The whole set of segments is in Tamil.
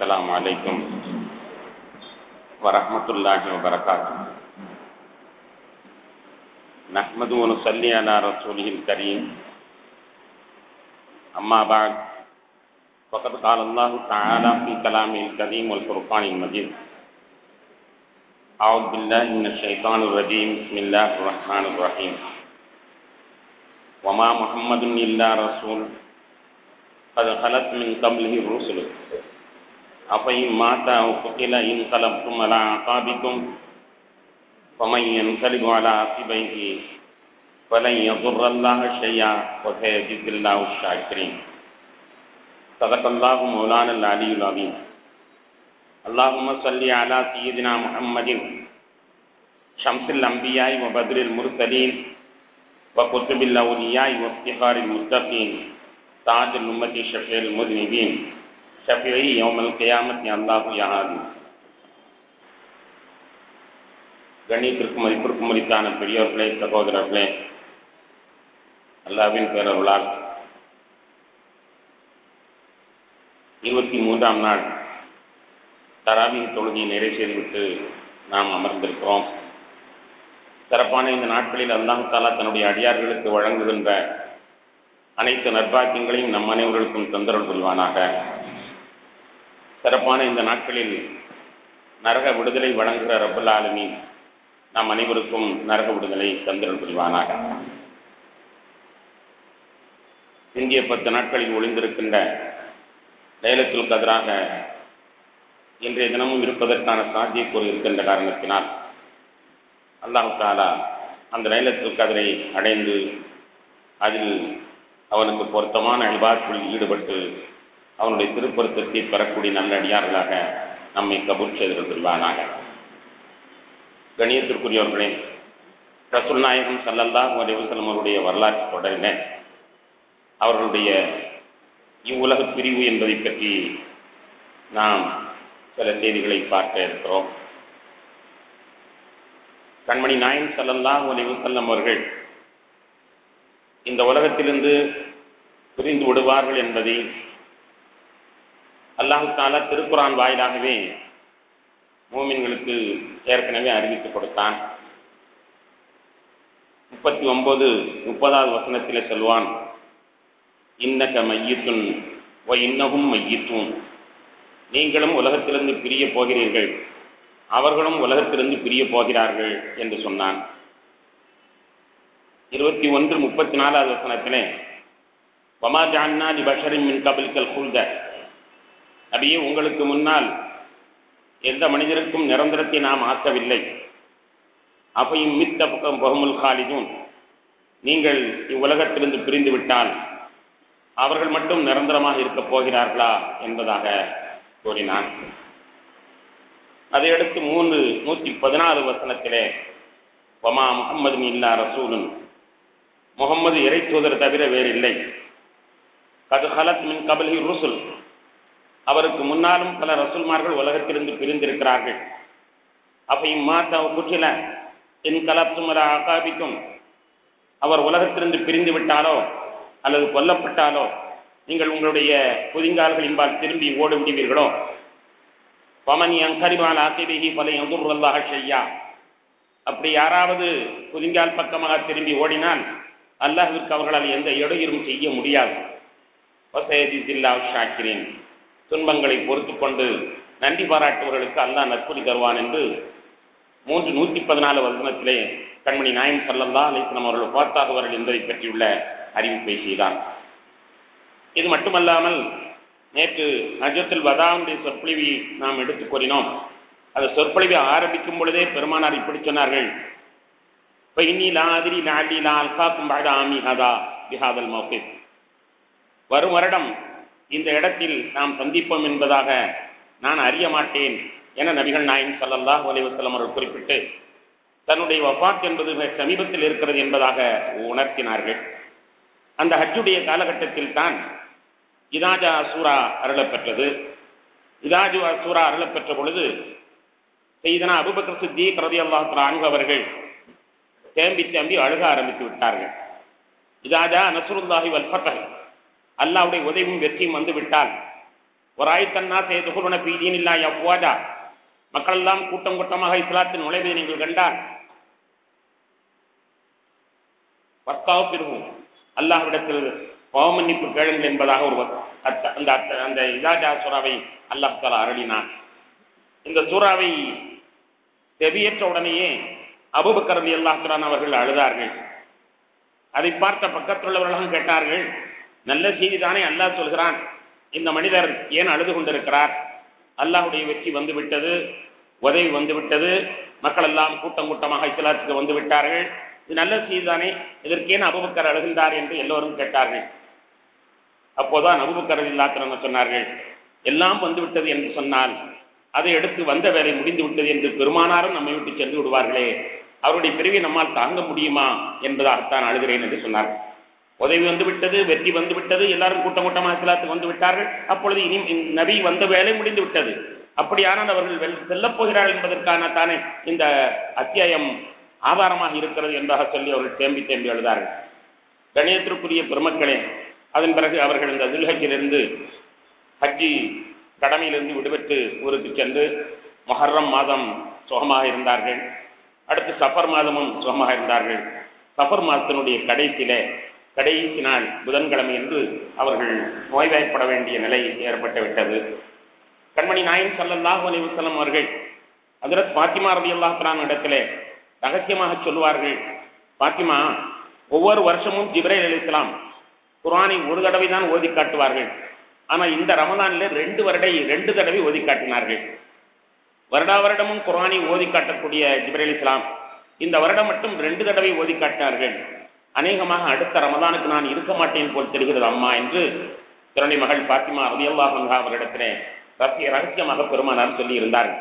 السلام عليكم ورحمة الله وبركاته نحمد ونصلي على رسوله الكريم أما بعد فقد قال الله تعالى في كلامه الكريم والفرقان المجيد أعوذ بالله من الشيطان الرجيم بسم الله الرحمن الرحيم وما محمد إلا رسول قد خلت من قبله الرسل أفإن مات أو قتل انقلبتم على أعقابكم ومن ينقلب على عقبيه فلن يضر الله شيئا وسيجزي الله الشاكرين صدق الله مولانا العلي العظيم اللهم صل على سيدنا محمد شمس الأنبياء وبدر المرسلين وكتب الأولياء وافتخار المتقين تاج الأمة شفيع المذنبين شفيعي يوم القيامة الله يا هادي கண்ணியத்திற்கும் மதிப்பிற்கும் மதித்தான பெரியோர்களே சகோதரர்களே அல்லாவின் பேரருளால் இருபத்தி மூன்றாம் நாள் தராவின் தொழுகையை நிறைவு செய்துவிட்டு நாம் அமர்ந்திருக்கிறோம் சிறப்பான இந்த நாட்களில் அல்லாஹு தாலா தன்னுடைய அடியார்களுக்கு வழங்குகின்ற அனைத்து நற்பாக்கியங்களையும் நம் அனைவர்களுக்கும் தொந்தரவு புரிவானாக சிறப்பான இந்த நாட்களில் நரக விடுதலை வழங்குகிற ரபுல் ஆலமீன் நம் அனைவருக்கும் நரக விடுதலை தந்திரல் புரிவானாக இந்திய பத்து நாட்களில் ஒளிந்திருக்கின்ற லேலத்தில் கதிராக இன்றைய தினமும் இருப்பதற்கான சாத்தியக்கூறு இருக்கின்ற காரணத்தினால் அல்லாஹு தாலா அந்த லைலத்தில் கதிரை அடைந்து அதில் அவனுக்கு பொருத்தமான அல்பாற்றில் ஈடுபட்டு அவனுடைய திருப்பொருத்தத்தை பெறக்கூடிய நல்ல அடியார்களாக நம்மை கபூர் செய்து புரிவானாக கணியத்திற்குரியவர்களே ரசுல் நாயகம் சல்லல்லா வலிவசலம் அவருடைய வரலாற்று தொடரின அவர்களுடைய இவ்வுலக பிரிவு என்பதை பற்றி நாம் சில செய்திகளை பார்க்க இருக்கிறோம் கண்மணி நாயன் சல்லல்லா வலிவசல்லம் அவர்கள் இந்த உலகத்திலிருந்து பிரிந்து விடுவார்கள் என்பதை அல்லாஹு தாலா திருக்குரான் வாயிலாகவே மூமின்களுக்கு ஏற்கனவே அறிவித்துக் கொடுத்தான் முப்பத்தி ஒன்பது முப்பதாவது வசனத்திலே சொல்வான் இன்னக மையத்துன் ஓ இன்னகும் மையத்தும் நீங்களும் உலகத்திலிருந்து பிரிய போகிறீர்கள் அவர்களும் உலகத்திலிருந்து பிரிய போகிறார்கள் என்று சொன்னான் இருபத்தி ஒன்று முப்பத்தி நாலாவது வசனத்திலே வமா ஜான்னா தி பஷரின் மின் கபில்கல் குல்த நபியே உங்களுக்கு முன்னால் எந்த மனிதருக்கும் நிரந்தரத்தை நாம் ஆக்கவில்லை அவையும் மித்த பக்கம் பகமுல் காலிதும் நீங்கள் இவ்வுலகத்திலிருந்து பிரிந்து விட்டால் அவர்கள் மட்டும் நிரந்தரமாக இருக்கப் போகிறார்களா என்பதாக கூறினான் அதையடுத்து மூன்று நூற்றி பதினாறு வசனத்திலே ஒமா முகம்மது இல்லா ரசூலன் முகம்மது இறை தூதர் தவிர வேறில்லை கது ஹலத் மின் கபலி ருசுல் அவருக்கு முன்னாலும் பல ரசூல்மார்கள் உலகத்திலிருந்து பிரிந்திருக்கிறார்கள் அவை மாத்தா குற்றில என் கலப்துமர ஆகாபிக்கும் அவர் உலகத்திலிருந்து பிரிந்து விட்டாலோ அல்லது கொல்லப்பட்டாலோ நீங்கள் உங்களுடைய புதிங்கால்களின்பால் திரும்பி ஓடி விடுவீர்களோ பமன் அங்கரிவால் ஆக்கிபிகி பல எங்குர்வல்லாக செய்யா அப்படி யாராவது புதிங்கால் பக்கமாக திரும்பி ஓடினால் அல்லாஹிற்கு அவர்களால் எந்த இடையூறும் செய்ய முடியாது ஷாக்கிறேன் துன்பங்களை பொறுத்து கொண்டு நன்றி பாராட்டுவர்களுக்கு அல்லாஹ் நற்கூலி தருவான் என்று மூன்று நூற்றி பதினாலு வசனத்திலே கண்மணி நாயம் சல்லல்லா அலிஸ்லாம் அவர்கள் பார்த்தாகுவார்கள் என்பதை பற்றியுள்ள அறிவிப்பை செய்தார் இது மட்டுமல்லாமல் நேற்று அஜத்தில் வதாவுடைய சொற்பொழிவை நாம் எடுத்துக் கூறினோம் அந்த சொற்பொழிவை ஆரம்பிக்கும் பொழுதே பெருமானார் இப்படி சொன்னார்கள் வரும் வருடம் இந்த இடத்தில் நாம் சந்திப்போம் என்பதாக நான் அறிய மாட்டேன் என நபிகள் நாயன் சல்லல்லா அலிவசல்லம் அவர்கள் குறிப்பிட்டு தன்னுடைய வபாத் என்பது மிக சமீபத்தில் இருக்கிறது என்பதாக உணர்த்தினார்கள் அந்த ஹஜ்ஜுடைய காலகட்டத்தில் தான் இதாஜா சூரா அருளப்பெற்றது இதாஜு சூரா அருளப்பெற்ற பொழுது செய்தனா அபுபக்கர் சித்திக் ரதி அல்லாஹ் அன்பு அவர்கள் தேம்பி தேம்பி அழுக ஆரம்பித்து விட்டார்கள் இதாஜா நசுருல்லாஹி வல்பத்தல் அல்லாவுடைய உதவியும் வெற்றியும் வந்து விட்டால் ஒரு ஆயத்தன்னா செய்துகுருன பீதியின் இல்லா எவ்வாஜா மக்கள் எல்லாம் கூட்டம் கூட்டமாக இஸ்லாத்தில் நுழைவதை நீங்கள் கண்டால் பத்தாவ பிறகும் அல்லாஹ்விடத்தில் பாவமன்னிப்பு கேளுங்கள் என்பதாக ஒரு அந்த அந்த இதாஜா சூறாவை அல்லாஹ் தாலா அருளினான் இந்த சூறாவை செவியேற்ற உடனேயே அபுபக்கரதி அல்லாஹான் அவர்கள் அழுதார்கள் அதை பார்த்த பக்கத்தில் உள்ளவர்களும் கேட்டார்கள் நல்ல செய்தி தானே அல்லாஹ் சொல்கிறான் இந்த மனிதர் ஏன் அழுது கொண்டிருக்கிறார் அல்லாஹுடைய வெற்றி வந்துவிட்டது உதவி வந்துவிட்டது மக்கள் எல்லாம் கூட்டம் கூட்டமாக இஸ்லாத்துக்கு வந்து விட்டார்கள் இது நல்ல செய்தி தானே இதற்கேன் அபுபக்கர் அழுகின்றார் என்று எல்லோரும் கேட்டார்கள் அப்போதான் அபுபக்கர் இல்லாத்திரம் சொன்னார்கள் எல்லாம் வந்துவிட்டது என்று சொன்னால் அதை எடுத்து வந்த வேலை முடிந்து விட்டது என்று பெருமானாரும் நம்மை விட்டு சென்று விடுவார்களே அவருடைய பிரிவை நம்மால் தாங்க முடியுமா என்பதாகத்தான் அழுகிறேன் என்று சொன்னார்கள் உதவி வந்து விட்டது வெற்றி வந்து விட்டது எல்லாரும் கூட்டம் கூட்டமாக இஸ்லாத்துக்கு வந்து விட்டார்கள் அப்பொழுது இனி நபி வந்த வேலை முடிந்து விட்டது அப்படியானால் அவர்கள் செல்லப் போகிறார்கள் என்பதற்கான தானே இந்த அத்தியாயம் ஆதாரமாக இருக்கிறது என்பதாக சொல்லி அவர்கள் தேம்பி தேம்பி எழுதார்கள் கணியத்திற்குரிய பெருமக்களே அதன் பிறகு அவர்கள் இந்த துல்ஹஜிலிருந்து ஹஜ்ஜி கடமையிலிருந்து விடுபட்டு ஊருக்கு சென்று மொஹர்ரம் மாதம் சுகமாக இருந்தார்கள் அடுத்து சஃபர் மாதமும் சுகமாக இருந்தார்கள் சஃபர் மாதத்தினுடைய கடைசியில கடைசி நாள் புதன்கிழமை என்று அவர்கள் நோய்வாய்ப்பட வேண்டிய நிலை ஏற்பட்டு விட்டது கண்மணி நாயன் சல்லல்லாஹு அலி வசலம் அவர்கள் அதிரத் பாத்திமா ரவி அல்லாஹான் இடத்திலே ரகசியமாக சொல்லுவார்கள் பாத்திமா ஒவ்வொரு வருஷமும் ஜிப்ரேல் அலிஸ்லாம் குரானை ஒரு தடவை தான் ஓதி காட்டுவார்கள் ஆனா இந்த ரமதான்ல ரெண்டு வருடை ரெண்டு தடவை ஓதி காட்டினார்கள் வருடா வருடமும் குரானை ஓதி காட்டக்கூடிய ஜிப்ரேல் இஸ்லாம் இந்த வருடம் மட்டும் ரெண்டு தடவை ஓதி காட்டினார்கள் அநேகமாக அடுத்த ரமதானுக்கு நான் இருக்க மாட்டேன் போல் தெரிகிறது அம்மா என்று திறனை மகள் பாத்திமா ரவியல்லாஹா அவரிடத்திலே ரத்திய ரகசியமாக பெருமானார் சொல்லி இருந்தார்கள்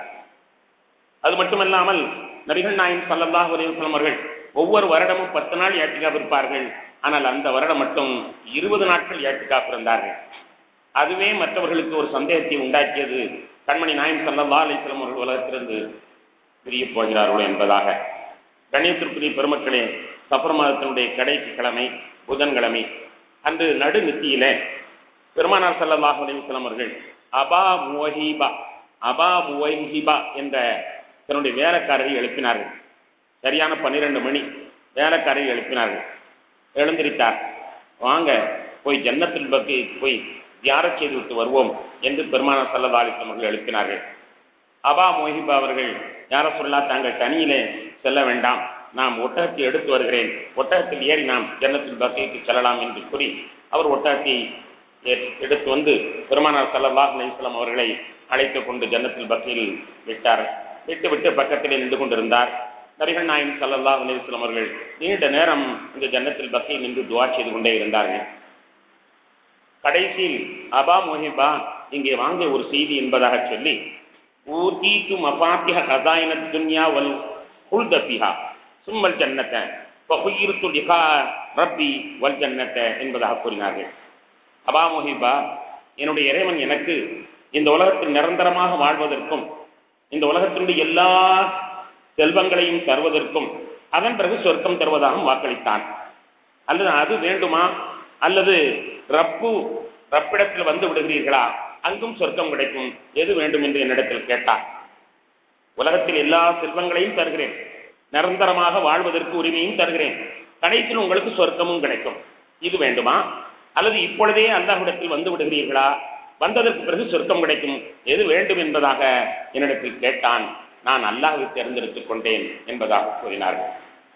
அது மட்டுமல்லாமல் நபிகள் நாயின் சல்லல்லாஹ் அலிவசலம் அவர்கள் ஒவ்வொரு வருடமும் பத்து நாள் ஏட்டிக்காப் இருப்பார்கள் ஆனால் அந்த வருடம் மட்டும் இருபது நாட்கள் ஏட்டிக்காப் இருந்தார்கள் அதுவே மற்றவர்களுக்கு ஒரு சந்தேகத்தை உண்டாக்கியது கண்மணி நாயம் சல்லல்லா அலிஸ்லம் அவர்கள் உலகத்திலிருந்து பிரிய போகிறார்களோ என்பதாக கணேசத்திற்குரிய பெருமக்களே சஃபர் மாதத்தினுடைய கடைசி கிழமை புதன்கிழமை அன்று நடு நித்தியில பெருமானார் சல்லல்லாஹ் அலிவசலம் அவர்கள் அபா முவஹிபா அபா முவஹிபா என்ற தன்னுடைய வேலைக்காரரை எழுப்பினார்கள் சரியான பன்னிரண்டு மணி வேலைக்காரரை எழுப்பினார்கள் எழுந்திருத்தார் வாங்க போய் ஜன்னத்தில் பக்கி போய் தியாரம் செய்து விட்டு வருவோம் என்று பெருமானார் சல்லல்லா அலிஸ்லம் அவர்கள் எழுப்பினார்கள் அபா மோஹிபா அவர்கள் யார சொல்லா தாங்கள் தனியிலே செல்ல வேண்டாம் நாம் ஒட்டகத்தை எடுத்து வருகிறேன் ஒட்டகத்தில் ஏறி நாம் ஜன்னத்தில் பக்கைக்கு செல்லலாம் என்று கூறி அவர் ஒட்டகத்தை எடுத்து வந்து பெருமானார் சல்லல்லாஹ் அலிஸ்லாம் அவர்களை அழைத்துக் கொண்டு ஜன்னத்தில் பக்கையில் விட்டார் விட்டு விட்டு பக்கத்திலே நின்று கொண்டிருந்தார் நபிகள் நாயன் சல்லல்லாஹ் அலிஸ்லாம் அவர்கள் நீண்ட நேரம் இந்த ஜன்னத்தில் பக்கையில் நின்று துவா செய்து கொண்டே இருந்தார்கள் கடைசியில் அபா மொஹிபா இங்கே வாங்க ஒரு செய்தி என்பதாக சொல்லி ஊத்தீத்து மபாத்திக கதாயின துன்யா வல் குல்தபிஹா சும்மல் ஜன்னத்தை பகுயிர்த்து லிகா ரப்பி வல் ஜன்னத்தை என்பதாக கூறினார்கள் அபா மொஹிபா என்னுடைய இறைவன் எனக்கு இந்த உலகத்தில் நிரந்தரமாக வாழ்வதற்கும் இந்த உலகத்தினுடைய எல்லா செல்வங்களையும் தருவதற்கும் அதன் பிறகு சொர்க்கம் தருவதாகவும் வாக்களித்தான் அல்லது அது வேண்டுமா அல்லது ரப்பு ரப்பிடத்தில் வந்து விடுகிறீர்களா அங்கும் சொர்க்கம் கிடைக்கும் எது வேண்டும் என்று என்னிடத்தில் கேட்டார் உலகத்தில் எல்லா செல்வங்களையும் தருகிறேன் நிரந்தரமாக வாழ்வதற்கு உரிமையும் தருகிறேன் கடைசியில் உங்களுக்கு சொர்க்கமும் கிடைக்கும் இது வேண்டுமா அல்லது இப்பொழுதே அல்லாஹ்விடத்தில் வந்து விடுகிறீர்களா வந்ததற்கு பிறகு சொர்க்கம் கிடைக்கும் எது வேண்டும் என்பதாக என்னிடத்தில் கேட்டான் நான் அல்லாஹை தேர்ந்தெடுத்துக் கொண்டேன் என்பதாக கூறினார்கள்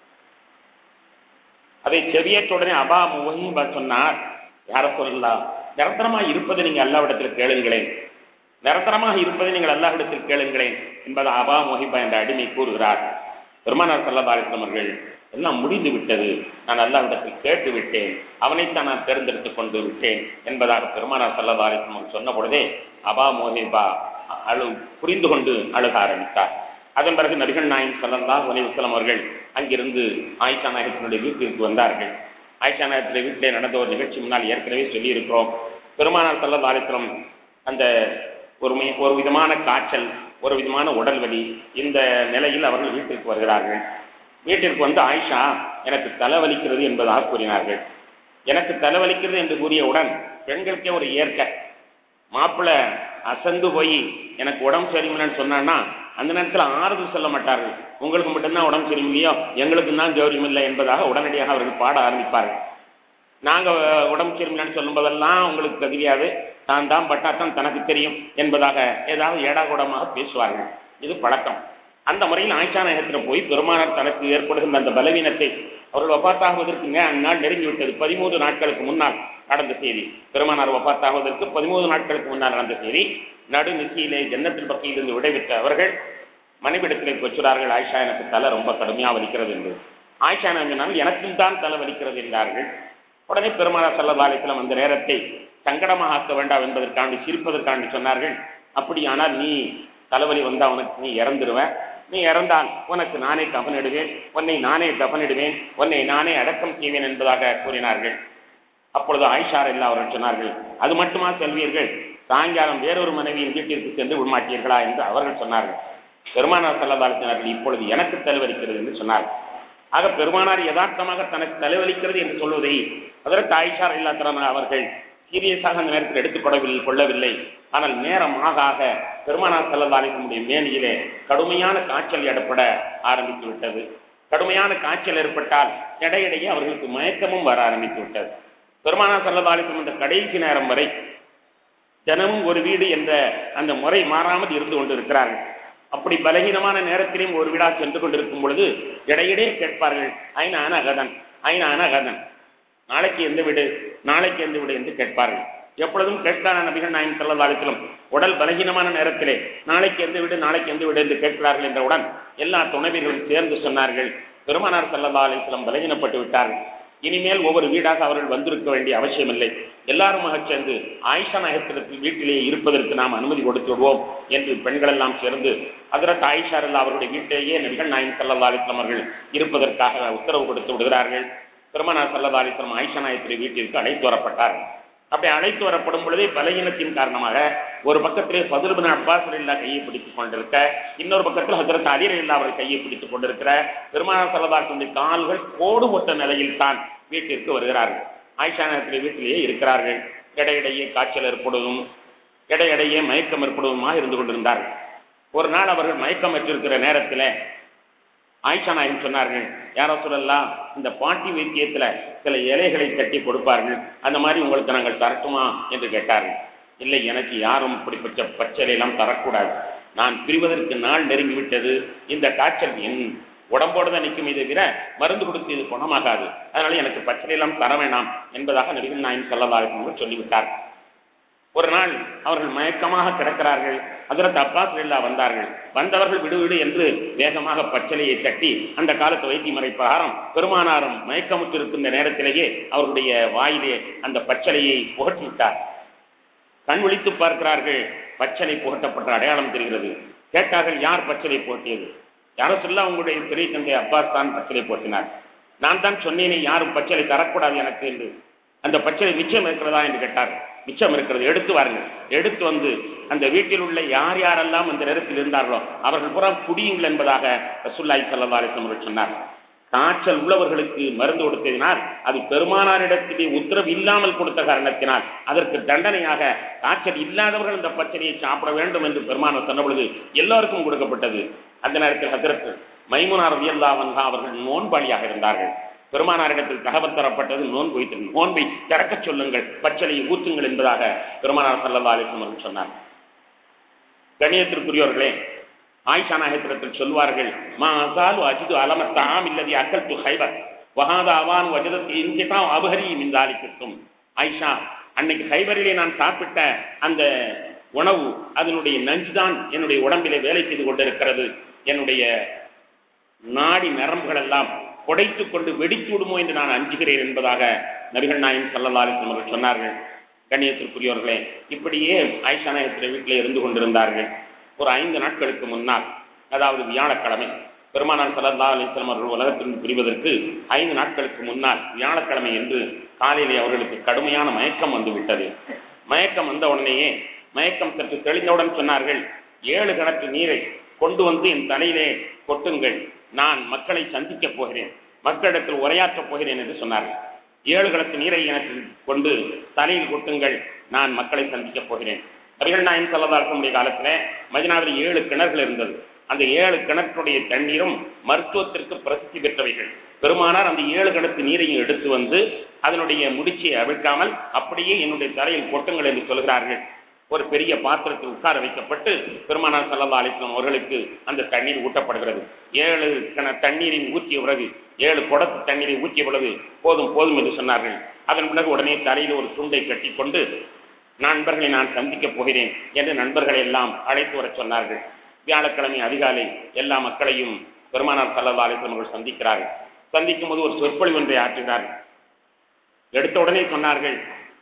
அதை செவியேற்ற உடனே அபா முஹீபா சொன்னார் யார சொல்லலாம் நிரந்தரமாக இருப்பதை நீங்க அல்லாவிடத்தில் கேளுங்களேன் நிரந்தரமாக இருப்பதை நீங்கள் அல்லாஹ்விடத்தில் கேளுங்களேன் என்பதை அபா மொஹிபா என்ற அடிமை கூறுகிறார் பெருமானார் சல்லதாரிசம் அவர்கள் எல்லாம் முடிந்து விட்டது நான் அல்லாஹ்விடத்தில் கேட்டு விட்டேன் அவனைத்தான் நான் தேர்ந்தெடுத்துக் கொண்டு விட்டேன் என்பதாக பெருமானார் சல்லதாரிசம் அவர்கள் சொன்ன பொழுதே அபா மோஹிபா அழு புரிந்து கொண்டு அழுக ஆரம்பித்தார் அதன் பிறகு நபிகள் நாயன் சல்லல்லா அலிவசலம் அவர்கள் அங்கிருந்து ஆயிஷா நாயகத்தினுடைய வீட்டிற்கு வந்தார்கள் ஆயிஷா நாயகத்துடைய வீட்டிலே நடந்த ஒரு நிகழ்ச்சி முன்னால் ஏற்கனவே சொல்லியிருக்கிறோம் பெருமானார் சல்லல்லா அலிஸ்லம் அந்த ஒரு மே- ஒரு விதமான காய்ச்சல் ஒரு விதமான உடல் வலி இந்த நிலையில் அவர்கள் வீட்டிற்கு வருகிறார்கள் வீட்டிற்கு வந்து ஆயிஷா எனக்கு தலைவலிக்கிறது என்பதாக கூறினார்கள் எனக்கு தலைவலிக்கிறது என்று கூறியவுடன் பெண்களுக்கே ஒரு ஏற்க மாப்பிள்ளை அசந்து போய் எனக்கு உடம்பு சரியில்லைன்னு சொன்னான்னா அந்த நேரத்தில் ஆறுதல் சொல்ல மாட்டார்கள் உங்களுக்கு மட்டும்தான் உடம்பு சரியில்லையோ எங்களுக்கு தான் ஜௌரியம் இல்லை என்பதாக உடனடியாக அவர்கள் பாட ஆரம்பிப்பார்கள் நாங்க உடம்பு சரியில்லைன்னு சொல்லும் போதெல்லாம் உங்களுக்கு தெரியாது தான் தான் பட்டாத்தான் தனக்கு தெரியும் என்பதாக ஏதாவது ஏடாகூடமாக பேசுவார்கள் இது பழக்கம் அந்த முறையில் ஆயிஷா நாயகத்தில் போய் பெருமானார் தனக்கு ஏற்படுகின்ற அந்த பலவீனத்தை அவர்கள் ஒப்பாத்தாகுவதற்கு அந்நாள் நெருங்கிவிட்டது பதிமூன்று நாட்களுக்கு முன்னால் நடந்த செய்தி பெருமானார் ஒப்பாத்தாகுவதற்கு பதிமூன்று நாட்களுக்கு முன்னால் நடந்த செய்தி நடு நிச்சயிலே ஜன்னத்தில் பக்கையிலிருந்து விடைபெற்ற அவர்கள் மனைவிடத்திலே கொச்சுறார்கள் ஆயிஷா எனக்கு தலை ரொம்ப கடுமையா வலிக்கிறது என்று ஆயிஷா நாங்கள் எனக்கும் தான் தலை வலிக்கிறது என்றார்கள் உடனே பெருமானார் சல்லதாலயத்திலும் அந்த நேரத்தை சங்கடமாக ஆக்க வேண்டாம் என்பதற்காண்டி சிரிப்பதற்காண்டி சொன்னார்கள் அப்படியானால் நீ தலைவலி வந்தா உனக்கு நீ இறந்துருவ நீ இறந்தால் உனக்கு நானே கவனிடுவேன் உன்னை நானே கவனிடுவேன் உன்னை நானே அடக்கம் செய்வேன் என்பதாக கூறினார்கள் அப்பொழுது ஆயிஷார் இல்லா அவர்கள் சொன்னார்கள் அது மட்டுமா செல்வீர்கள் சாயங்காலம் வேறொரு மனைவியின் வீட்டிற்கு சென்று விடமாட்டீர்களா என்று அவர்கள் சொன்னார்கள் பெருமானார் செல்லதாலத்தினார்கள் இப்பொழுது எனக்கு தலைவலிக்கிறது என்று சொன்னார்கள் ஆக பெருமானார் யதார்த்தமாக தனக்கு தலைவலிக்கிறது என்று சொல்வதை அதற்கு ஆயிஷார் இல்லா அவர்கள் சீரியஸாக அந்த நேரத்தில் எடுத்துக்கொள்ளவில்லை கொள்ளவில்லை ஆனால் நேரம் ஆக ஆக பெருமானார் செல்லதாலிசனுடைய மேனியிலே கடுமையான காய்ச்சல் ஏற்பட ஆரம்பித்து விட்டது கடுமையான காய்ச்சல் ஏற்பட்டால் இடையிடையே அவர்களுக்கு மயக்கமும் வர ஆரம்பித்து விட்டது பெருமானார் செல்லதாலிசம் இந்த கடைசி நேரம் வரை தினமும் ஒரு வீடு என்ற அந்த முறை மாறாமல் இருந்து கொண்டிருக்கிறார்கள் அப்படி பலகீனமான நேரத்திலும் ஒரு வீடா சென்று கொண்டிருக்கும் பொழுது இடையிடையே கேட்பார்கள் ஐநான அகதன் ஐநான அகதன் நாளைக்கு எந்த வீடு நாளைக்கு எந்த வீடு என்று கேட்பார்கள் எப்பொழுதும் கேட்கான நபிகள் நாயன் செல்லதாலத்திலும் உடல் பலகீனமான நேரத்திலே நாளைக்கு எந்த வீடு நாளைக்கு எந்த வீடு என்று கேட்கிறார்கள் என்றவுடன் எல்லா துணைவிகளும் சேர்ந்து சொன்னார்கள் பெருமானார் செல்லதாலத்திலும் பலகீனப்பட்டு விட்டார்கள் இனிமேல் ஒவ்வொரு வீடாக அவர்கள் வந்திருக்க வேண்டிய அவசியமில்லை எல்லாருமாக சேர்ந்து ஆயிஷா நாயகத்திற்கு வீட்டிலேயே இருப்பதற்கு நாம் அனுமதி கொடுத்து விடுவோம் என்று பெண்கள் எல்லாம் சேர்ந்து அதற்கு ஆயிஷா அல்லா அவருடைய வீட்டிலேயே நபிகள் நாயன் சல்லா அலிஸ்லாம் அவர்கள் இருப்பதற்காக உத்தரவு கொடுத்து விடுகிறார்கள் பெருமனார் சல்லா அலிஸ்லாம் ஆயிஷா நாயகத்திலே வீட்டிற்கு அழைத்து வரப்பட்டார்கள் அப்படி அழைத்து வரப்படும் பொழுதே பலகீனத்தின் காரணமாக ஒரு பக்கத்திலே பதிலுபின் அப்பாஸ் இல்லா கையை பிடித்துக் கொண்டிருக்க இன்னொரு பக்கத்தில் ஹசரத் அலிர் இல்லா அவர்கள் கையை பிடித்துக் கொண்டிருக்கிற பெருமானார் சல்லதாசனுடைய கால்கள் கோடு போட்ட நிலையில் தான் வீட்டிற்கு வருகிறார்கள் ஆயிஷா நேரத்திலே வீட்டிலேயே இருக்கிறார்கள் இடையிடையே காய்ச்சல் ஏற்படுவதும் இடையிடையே மயக்கம் ஏற்படுவதுமாக இருந்து கொண்டிருந்தார்கள் ஒரு நாள் அவர்கள் மயக்கம் பெற்றிருக்கிற நேரத்தில் ஆயிஷா நாயகம் சொன்னார்கள் யாரோ சொல்லலாம் இந்த பாட்டி வைத்தியத்துல சில இலைகளை கட்டி கொடுப்பார்கள் அந்த மாதிரி உங்களுக்கு நாங்கள் தரட்டுமா என்று கேட்டார்கள் இல்லை எனக்கு யாரும் இப்படிப்பட்ட பச்சலை எல்லாம் தரக்கூடாது நான் பிரிவதற்கு நாள் நெருங்கி விட்டது இந்த காய்ச்சல் என் உடம்போடு தான் நிற்கும் இதை விட மருந்து கொடுத்து இது குணமாகாது அதனால எனக்கு பச்சனை எல்லாம் தர வேண்டாம் என்பதாக நபிகள் நாயன் சொல்லலாம் சொல்லிவிட்டார் ஒரு நாள் அவர்கள் மயக்கமாக கிடக்கிறார்கள் அதற்கு அப்பாஸ் இல்லா வந்தார்கள் வந்தவர்கள் விடுவிடு என்று வேகமாக பச்சலையை தட்டி அந்த காலத்து வைத்தியமுறை பிரகாரம் பெருமானாரும் மயக்கமுற்றிருக்கின்ற நேரத்திலேயே அவர்களுடைய வாயிலே அந்த பச்சலையை புகட்டி விட்டார் கண் விழித்து பார்க்கிறார்கள் பச்சலை புகட்டப்பட்ட அடையாளம் தெரிகிறது கேட்டார்கள் யார் பச்சலை போட்டியது யாரோ சொல்ல உங்களுடைய பெரிய தந்தை அப்பாஸ் தான் பச்சலை போட்டினார் நான் தான் சொன்னேனே யாரும் பச்சலை தரக்கூடாது எனக்கு என்று அந்த பச்சலை மிச்சம் இருக்கிறதா என்று கேட்டார் மிச்சம் இருக்கிறது எடுத்து வாருங்கள் எடுத்து வந்து அந்த வீட்டில் உள்ள யார் யாரெல்லாம் அந்த நேரத்தில் இருந்தார்களோ அவர்கள் புறம் குடியுங்கள் என்பதாக ரசுல்லாய் சல்லா அலிஸ்லம் அவர்கள் சொன்னார் காய்ச்சல் உள்ளவர்களுக்கு மருந்து கொடுத்ததினால் அது பெருமானாரிடத்திலே உத்தரவு இல்லாமல் கொடுத்த காரணத்தினால் அதற்கு தண்டனையாக காய்ச்சல் இல்லாதவர்கள் இந்த பச்சனையை சாப்பிட வேண்டும் என்று பெருமானார் சொன்ன பொழுது எல்லோருக்கும் கொடுக்கப்பட்டது அந்த நேரத்தில் ஹசரத் மைமுனார் வியல்லாவன்ஹா அவர்கள் நோன்பாளியாக இருந்தார்கள் பெருமானாரிடத்தில் தகவல் தரப்பட்டது நோன்பு வைத்து நோன்பை திறக்கச் சொல்லுங்கள் பச்சலையை ஊத்துங்கள் என்பதாக பெருமானார் சல்லா அலிஸ்லம் அவர்கள் சொன்னார் கணியத்திற்குரியவர்களே ஆயிஷா நாயகத்திடத்தில் சொல்வார்கள் மா அசாலு அஜிது அலமத்தாம் இல்லதி அக்கல் து ஹைபர் வகாத அவான் வஜதத்து இன்கிதான் அபகரி மிந்தாலிக்கும் ஆயிஷா அன்னைக்கு ஹைபரிலே நான் சாப்பிட்ட அந்த உணவு அதனுடைய நஞ்சுதான் என்னுடைய உடம்பிலே வேலை செய்து கொண்டிருக்கிறது என்னுடைய நாடி நரம்புகள் எல்லாம் குடைத்துக் கொண்டு வெடித்து விடுமோ என்று நான் அஞ்சுகிறேன் என்பதாக நபிகள் நாயன் சல்லல்லாலிசம் அவர்கள் சொன்னார்கள் கண்ணியத்திற்குரியவர்களே இப்படியே ஆயிஷா நாயகத்திலே வீட்டிலே இருந்து கொண்டிருந்தார்கள் ஒரு ஐந்து நாட்களுக்கு முன்னால் அதாவது வியாழக்கிழமை பெருமானார் சல்லா அலிஸ்லாம் அவர்கள் உலகத்திலிருந்து பிரிவதற்கு ஐந்து நாட்களுக்கு முன்னால் வியாழக்கிழமை என்று காலையிலே அவர்களுக்கு கடுமையான மயக்கம் வந்து விட்டது மயக்கம் வந்த உடனேயே மயக்கம் சற்று தெளிந்தவுடன் சொன்னார்கள் ஏழு கணக்கு நீரை கொண்டு வந்து என் தலையிலே கொட்டுங்கள் நான் மக்களை சந்திக்கப் போகிறேன் மக்களிடத்தில் உரையாற்றப் போகிறேன் என்று சொன்னார்கள் ஏழு கணக்கு நீரை எனக்கு கொண்டு தலையில் கொட்டுங்கள் நான் மக்களை சந்திக்கப் போகிறேன் நபிகள் நாயன் சல்லதாசனுடைய காலத்துல மதினாவில் ஏழு கிணறுகள் இருந்தது அந்த ஏழு கிணற்றுடைய தண்ணீரும் மருத்துவத்திற்கு பிரசித்தி பெற்றவைகள் பெருமானார் அந்த ஏழு கிணத்து நீரையும் எடுத்து வந்து அதனுடைய முடிச்சியை அவிழ்க்காமல் அப்படியே என்னுடைய தலையில் கொட்டுங்கள் என்று சொல்கிறார்கள் ஒரு பெரிய பாத்திரத்தில் உட்கார வைக்கப்பட்டு பெருமானார் சல்லா அலிஸ்லாம் அவர்களுக்கு அந்த தண்ணீர் ஊட்டப்படுகிறது ஏழு கண தண்ணீரின் ஊற்றிய பிறகு ஏழு குடத்து தண்ணீரை ஊற்றிய பிறகு போதும் போதும் என்று சொன்னார்கள் அதன் பிறகு உடனே தலையில் ஒரு துண்டை கட்டிக்கொண்டு நண்பர்களை நான் சந்திக்கப் போகிறேன் என்று நண்பர்களை எல்லாம் அழைத்து வரச் சொன்னார்கள் வியாழக்கிழமை அதிகாலை எல்லா மக்களையும் பெருமானார் சல்லா அலிஸ்லாம் அவர்கள் சந்திக்கிறார்கள் சந்திக்கும் போது ஒரு சொற்பொழிவு ஒன்றை ஆற்றுகிறார்கள் எடுத்த உடனே சொன்னார்கள்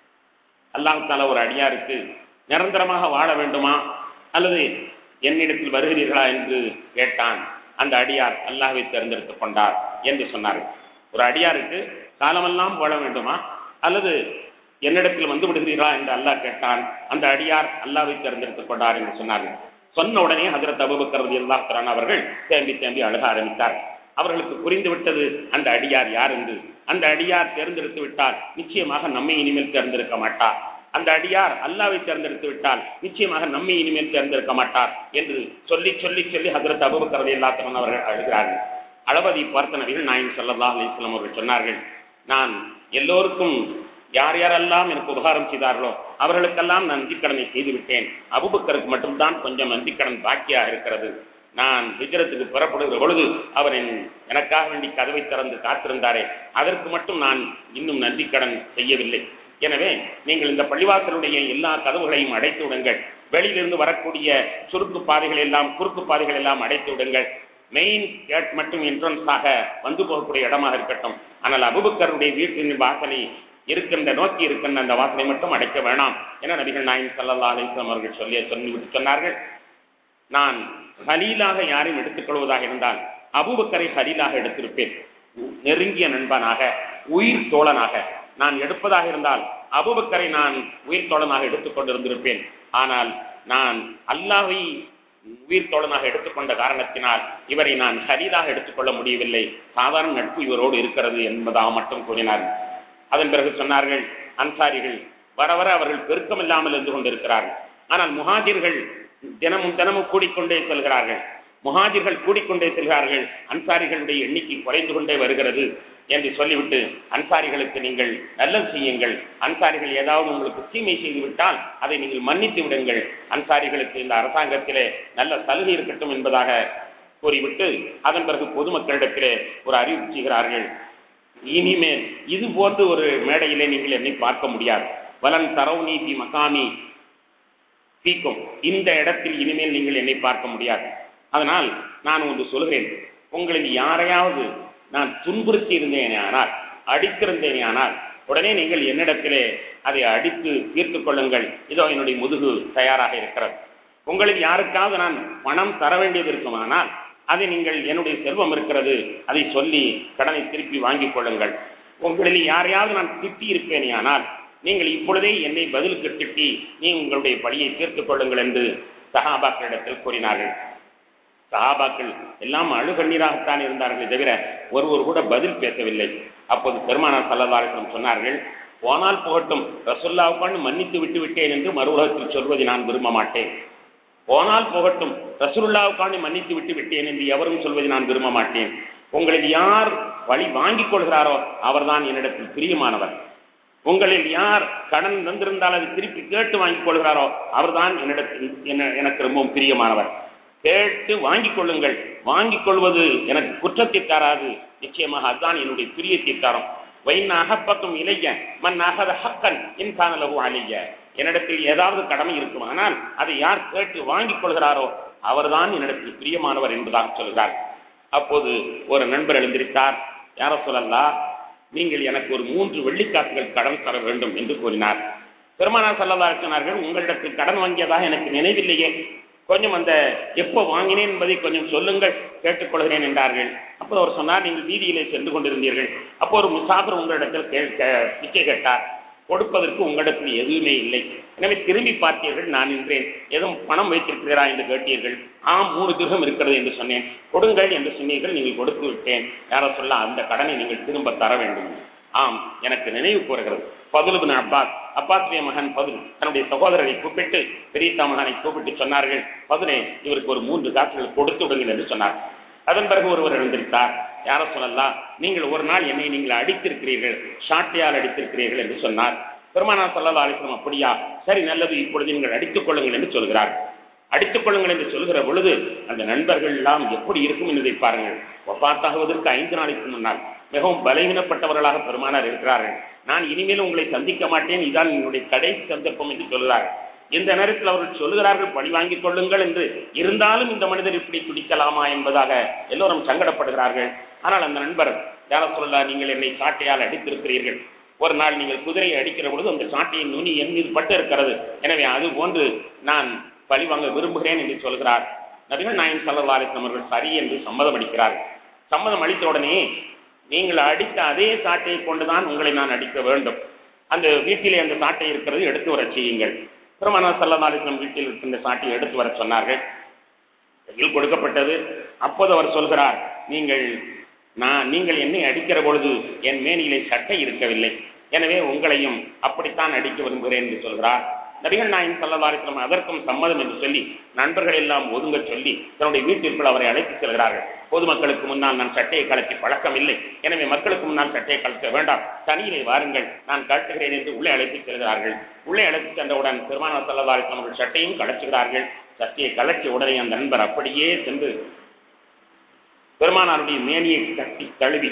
அல்லாஹ் தாலா ஒரு அடியாருக்கு நிரந்தரமாக வாழ வேண்டுமா அல்லது என்னிடத்தில் வருகிறீர்களா என்று கேட்டான் அந்த அடியார் அல்லாஹ்வை தேர்ந்தெடுத்துக் கொண்டார் என்று சொன்னார்கள் ஒரு அடியாருக்கு காலமெல்லாம் வாழ வேண்டுமா அல்லது என்னிடத்தில் வந்து விடுகிறீர்களா என்று அல்லாஹ் கேட்டான் அந்த அடியார் அல்லாஹ்வை தேர்ந்தெடுத்துக் கொண்டார் என்று சொன்னார்கள் சொன்ன உடனே ஹதரத் அபுபக்கர் ரலியல்லாஹு தஆலா அவர்கள் தேம்பி தேம்பி அழுக ஆரம்பித்தார் அவர்களுக்கு புரிந்து விட்டது அந்த அடியார் யார் என்று அந்த அடியார் தேர்ந்தெடுத்து விட்டால் நிச்சயமாக நம்மை இனிமேல் தேர்ந்தெடுக்க மாட்டார் அந்த அடியார் அல்லாவை தேர்ந்தெடுத்து விட்டால் நிச்சயமாக நம்மை இனிமேல் தேர்ந்தெடுக்க மாட்டார் என்று சொல்லி சொல்லி சொல்லி ஹதரத் அபுபக்கர் ரலியல்லாஹு அவர்கள் அழுகிறார்கள் அளவதி பார்த்த நபிகள் நாயன் ஸல்லல்லாஹு அலைஹி வஸல்லம் அவர்கள் சொன்னார்கள் நான் எல்லோருக்கும் யார் யாரெல்லாம் எனக்கு உபகாரம் செய்தார்களோ அவர்களுக்கெல்லாம் நான் நன்றிக்கடனை செய்து விட்டேன் அபுபக்கருக்கு மட்டும்தான் கொஞ்சம் நன்றிக்கடன் பாக்கியாக இருக்கிறது நான் ஹிஜரத்துக்கு புறப்படுகிற பொழுது அவர் என் எனக்காக வேண்டி கதவை திறந்து காத்திருந்தாரே அதற்கு மட்டும் நான் இன்னும் நன்றிக்கடன் செய்யவில்லை எனவே நீங்கள் இந்த பள்ளிவாசலுடைய எல்லா கதவுகளையும் அடைத்து விடுங்கள் வெளியிலிருந்து வரக்கூடிய சுருக்கு பாதைகள் எல்லாம் குறுக்கு பாதைகள் எல்லாம் அடைத்து விடுங்கள் மெயின் கேட் மட்டும் என்ட்ரன்ஸாக வந்து போகக்கூடிய இடமாக இருக்கட்டும் ஆனால் அபுபக்கருடைய வீட்டின் வாசலை இருக்கின்ற நோக்கி இருக்கின்ற அந்த வாசலை மட்டும் அடைக்க வேணாம் என நபிகள் நாயின் சல்லா அலிஸ்லாம் அவர்கள் சொல்லி சொல்லிவிட்டு சொன்னார்கள் நான் ஹலீலாக யாரையும் எடுத்துக் கொள்வதாக இருந்தால் அபுபக்கரை ஹலீலாக எடுத்திருப்பேன் நெருங்கிய நண்பனாக உயிர் தோழனாக நான் எடுப்பதாக இருந்தால் அபுபக்கரை நான் உயிர் தோழனாக எடுத்துக் கொண்டிருந்திருப்பேன் ஆனால் நான் அல்லாவை உயிர் தோழனாக எடுத்துக்கொண்ட காரணத்தினால் இவரை நான் ஹலீலாக எடுத்துக்கொள்ள முடியவில்லை சாதாரண நட்பு இவரோடு இருக்கிறது என்பதாக மட்டும் கூறினார் அதன் பிறகு சொன்னார்கள் அன்சாரிகள் வர வர அவர்கள் பெருக்கம் இல்லாமல் இருந்து கொண்டிருக்கிறார்கள் ஆனால் முஹாஜிர்கள் தினமும் தினமும் கூடிக்கொண்டே செல்கிறார்கள் முஹாஜிர்கள் கூடிக்கொண்டே செல்கிறார்கள் அன்சாரிகளுடைய எண்ணிக்கை குறைந்து கொண்டே வருகிறது என்று சொல்லிவிட்டு அன்சாரிகளுக்கு நீங்கள் நல்லது செய்யுங்கள் அன்சாரிகள் ஏதாவது உங்களுக்கு தீமை செய்து விட்டால் அதை நீங்கள் மன்னித்து விடுங்கள் அன்சாரிகளுக்கு இந்த அரசாங்கத்திலே நல்ல சலுகை இருக்கட்டும் என்பதாக கூறிவிட்டு அதன் பிறகு பொதுமக்களிடத்திலே ஒரு அறிவிப்பு செய்கிறார்கள் இனிமேல் இது போன்று ஒரு மேடையிலே நீங்கள் என்னை பார்க்க முடியாது வலன் தரவுனி பி மகாமி தீக்கும் இந்த இடத்தில் இனிமேல் நீங்கள் என்னை பார்க்க முடியாது அதனால் நான் ஒன்று சொல்கிறேன் உங்களில் யாரையாவது நான் துன்புறுத்தி இருந்தேனே ஆனால் அடித்திருந்தேனே ஆனால் உடனே நீங்கள் என்னிடத்திலே அதை அடித்து தீர்த்துக் கொள்ளுங்கள் இதோ என்னுடைய முதுகு தயாராக இருக்கிறது உங்களில் யாருக்காவது நான் பணம் தர வேண்டியது இருக்குமானால் அதை நீங்கள் என்னுடைய செல்வம் இருக்கிறது அதை சொல்லி கடனை திருப்பி வாங்கிக் கொள்ளுங்கள் உங்களில் யாரையாவது நான் திட்டி இருப்பேனே ஆனால் நீங்கள் இப்பொழுதே என்னை பதிலுக்கு திட்டி நீ உங்களுடைய பழியை தீர்த்துக் கொள்ளுங்கள் என்று சஹாபாக்களிடத்தில் கூறினார்கள் சஹாபாக்கள் எல்லாம் அழுகண்ணீராகத்தான் இருந்தார்களே தவிர ஒருவர் கூட பதில் பேசவில்லை அப்போது பெருமானார் சல்லதாரிடம் சொன்னார்கள் போனால் போகட்டும் ரசுல்லாவுக்காண்டு மன்னித்து விட்டு விட்டேன் என்று மறு உலகத்தில் சொல்வதை நான் விரும்ப மாட்டேன் போனால் போகட்டும் ரசூலுல்லாவுக்காண்டி மன்னித்து விட்டு விட்டேன் என்று எவரும் சொல்வதை நான் விரும்ப மாட்டேன் உங்களில் யார் வழி வாங்கிக் கொள்கிறாரோ அவர்தான் என்னிடத்தில் பிரியமானவர் உங்களில் யார் கடன் தந்திருந்தால் அதை திருப்பி கேட்டு வாங்கிக் கொள்கிறாரோ அவர்தான் என்னிடத்தில் என்ன- எனக்கு ரொம்பவும் பிரியமானவர் கேட்டு வாங்கிக் கொள்ளுங்கள் வாங்கிக் கொள்வது எனக்கு குற்றத்தை தராது நிச்சயமாக அதுதான் என்னுடைய பிரியத்தை தரும் வைன் அகப்பக்கும் இளைய மன் அகத ஹக்கன் என் காணலகு அழிய என்னிடத்தில் ஏதாவது கடமை இருக்குமானால் அதை யார் கேட்டு வாங்கிக் கொள்கிறாரோ அவர்தான் என்னிடத்தில் பிரியமானவர் என்பதாக சொல்கிறார் அப்போது ஒரு நண்பர் எழுந்திருத்தார் யார சொல்லல்லா நீங்கள் எனக்கு ஒரு மூன்று வெள்ளிக்காசுகள் கடன் தர வேண்டும் என்று கூறினார் பெருமானார் சல்லல்லா சொன்னார்கள் உங்களிடத்தில் கடன் வாங்கியதாக எனக்கு நினைவில்லையே கொஞ்சம் அந்த எப்போ வாங்கினேன் என்பதை கொஞ்சம் சொல்லுங்கள் கேட்டுக்கொள்கிறேன் என்றார்கள் அப்போ அவர் சொன்னார் நீங்கள் வீதியிலே சென்று கொண்டிருந்தீர்கள் அப்போ ஒரு முசாஃபர் உங்களிடத்தில் கே- கே- பிச்சை கேட்டார் கொடுப்பதற்கு உங்களிடத்தில் எதுவுமே இல்லை எனவே திரும்பி பார்த்தீர்கள் நான் நின்றேன் எதுவும் பணம் வைத்திருக்கிறீரா என்று கேட்டீர்கள் ஆம் மூணு திருகம் இருக்கிறது என்று சொன்னேன் கொடுங்கள் என்று சொன்னீர்கள் நீங்கள் கொடுத்து விட்டேன் யாரோ சொல்ல அந்த கடனை நீங்கள் திரும்ப தர வேண்டும் ஆம் எனக்கு நினைவு கூறுகிறது பதுலுபின் அப்பாஸ் அப்பாசுடைய மகன் பதில் தன்னுடைய சகோதரரை கூப்பிட்டு பெரியத்தா மகனை கூப்பிட்டு சொன்னார்கள் பதிலே இவருக்கு ஒரு மூன்று காசுகள் கொடுத்து விடுங்கள் என்று சொன்னார் அதன் பிறகு ஒருவர் எழுந்திருத்தார் யார சொல்லலாம் நீங்கள் ஒரு நாள் என்னை நீங்கள் அடித்திருக்கிறீர்கள் சாட்டையால் அடித்திருக்கிறீர்கள் என்று சொன்னார் பெருமானா சல்லா அலிஸ்லாம் அப்படியா சரி நல்லது இப்பொழுது நீங்கள் அடித்துக் கொள்ளுங்கள் என்று சொல்கிறார் அடித்துக் கொள்ளுங்கள் என்று சொல்கிற பொழுது அந்த நண்பர்கள் எல்லாம் எப்படி இருக்கும் என்பதை பாருங்கள் ஒப்பாத்தாகுவதற்கு ஐந்து நாளைக்கு முன்னால் மிகவும் பலவீனப்பட்டவர்களாக பெருமானார் இருக்கிறார்கள் நான் இனிமேல் உங்களை சந்திக்க மாட்டேன் இதான் என்னுடைய கடைசி சந்தர்ப்பம் என்று சொல்கிறார்கள் இந்த நேரத்தில் அவர்கள் சொல்லுகிறார்கள் பழி வாங்கிக் கொள்ளுங்கள் என்று இருந்தாலும் இந்த மனிதர் இப்படி துடிக்கலாமா என்பதாக எல்லோரும் சங்கடப்படுகிறார்கள் ஆனால் அந்த நண்பர் யார சொல்லா நீங்கள் என்னை சாட்டையால் அடித்திருக்கிறீர்கள் ஒரு நாள் நீங்கள் குதிரையை அடிக்கிற பொழுது அந்த சாட்டையின் நுனி என் மீது பட்டு இருக்கிறது எனவே அது போன்று நான் பழி வாங்க விரும்புகிறேன் என்று சொல்கிறார் நபிகள் நாயன் சல்லா அலிஸ்லாம் அவர்கள் சரி என்று சம்மதம் அளிக்கிறார்கள் சம்மதம் அளித்த உடனே நீங்கள் அடித்த அதே சாட்டையை கொண்டுதான் உங்களை நான் அடிக்க வேண்டும் அந்த வீட்டிலே அந்த சாட்டை இருக்கிறது எடுத்து வர செய்யுங்கள் பெருமானா சல்லா அலிஸ்லாம் வீட்டில் இருக்கின்ற சாட்டையை எடுத்து வர சொன்னார்கள் கையில் கொடுக்கப்பட்டது அப்போது அவர் சொல்கிறார் நீங்கள் நான் நீங்கள் என்னை அடிக்கிற பொழுது என் மேனியிலே சட்டை இருக்கவில்லை எனவே உங்களையும் அப்படித்தான் அடிக்க விரும்புகிறேன் என்று சொல்கிறார் நபிகள் நாயன் சல்லவாரிசலம் அதற்கும் சம்மதம் என்று சொல்லி நண்பர்கள் எல்லாம் ஒதுங்க சொல்லி தன்னுடைய வீட்டிற்குள் அவரை அழைத்து செல்கிறார்கள் பொதுமக்களுக்கு முன்னால் நான் சட்டையை கலத்தி பழக்கம் இல்லை எனவே மக்களுக்கு முன்னால் சட்டையை கலக்க வேண்டாம் தனியிலே வாருங்கள் நான் கழட்டுகிறேன் என்று உள்ளே அழைத்து செல்கிறார்கள் உள்ளே அழைத்து சென்றவுடன் பெருமான சல்லவாரிசலம் அவர்கள் சட்டையும் கலச்சுகிறார்கள் சட்டையை கலற்றிய உடனே அந்த நண்பர் அப்படியே சென்று பெருமானாருடைய மேனியை கட்டி தழுவி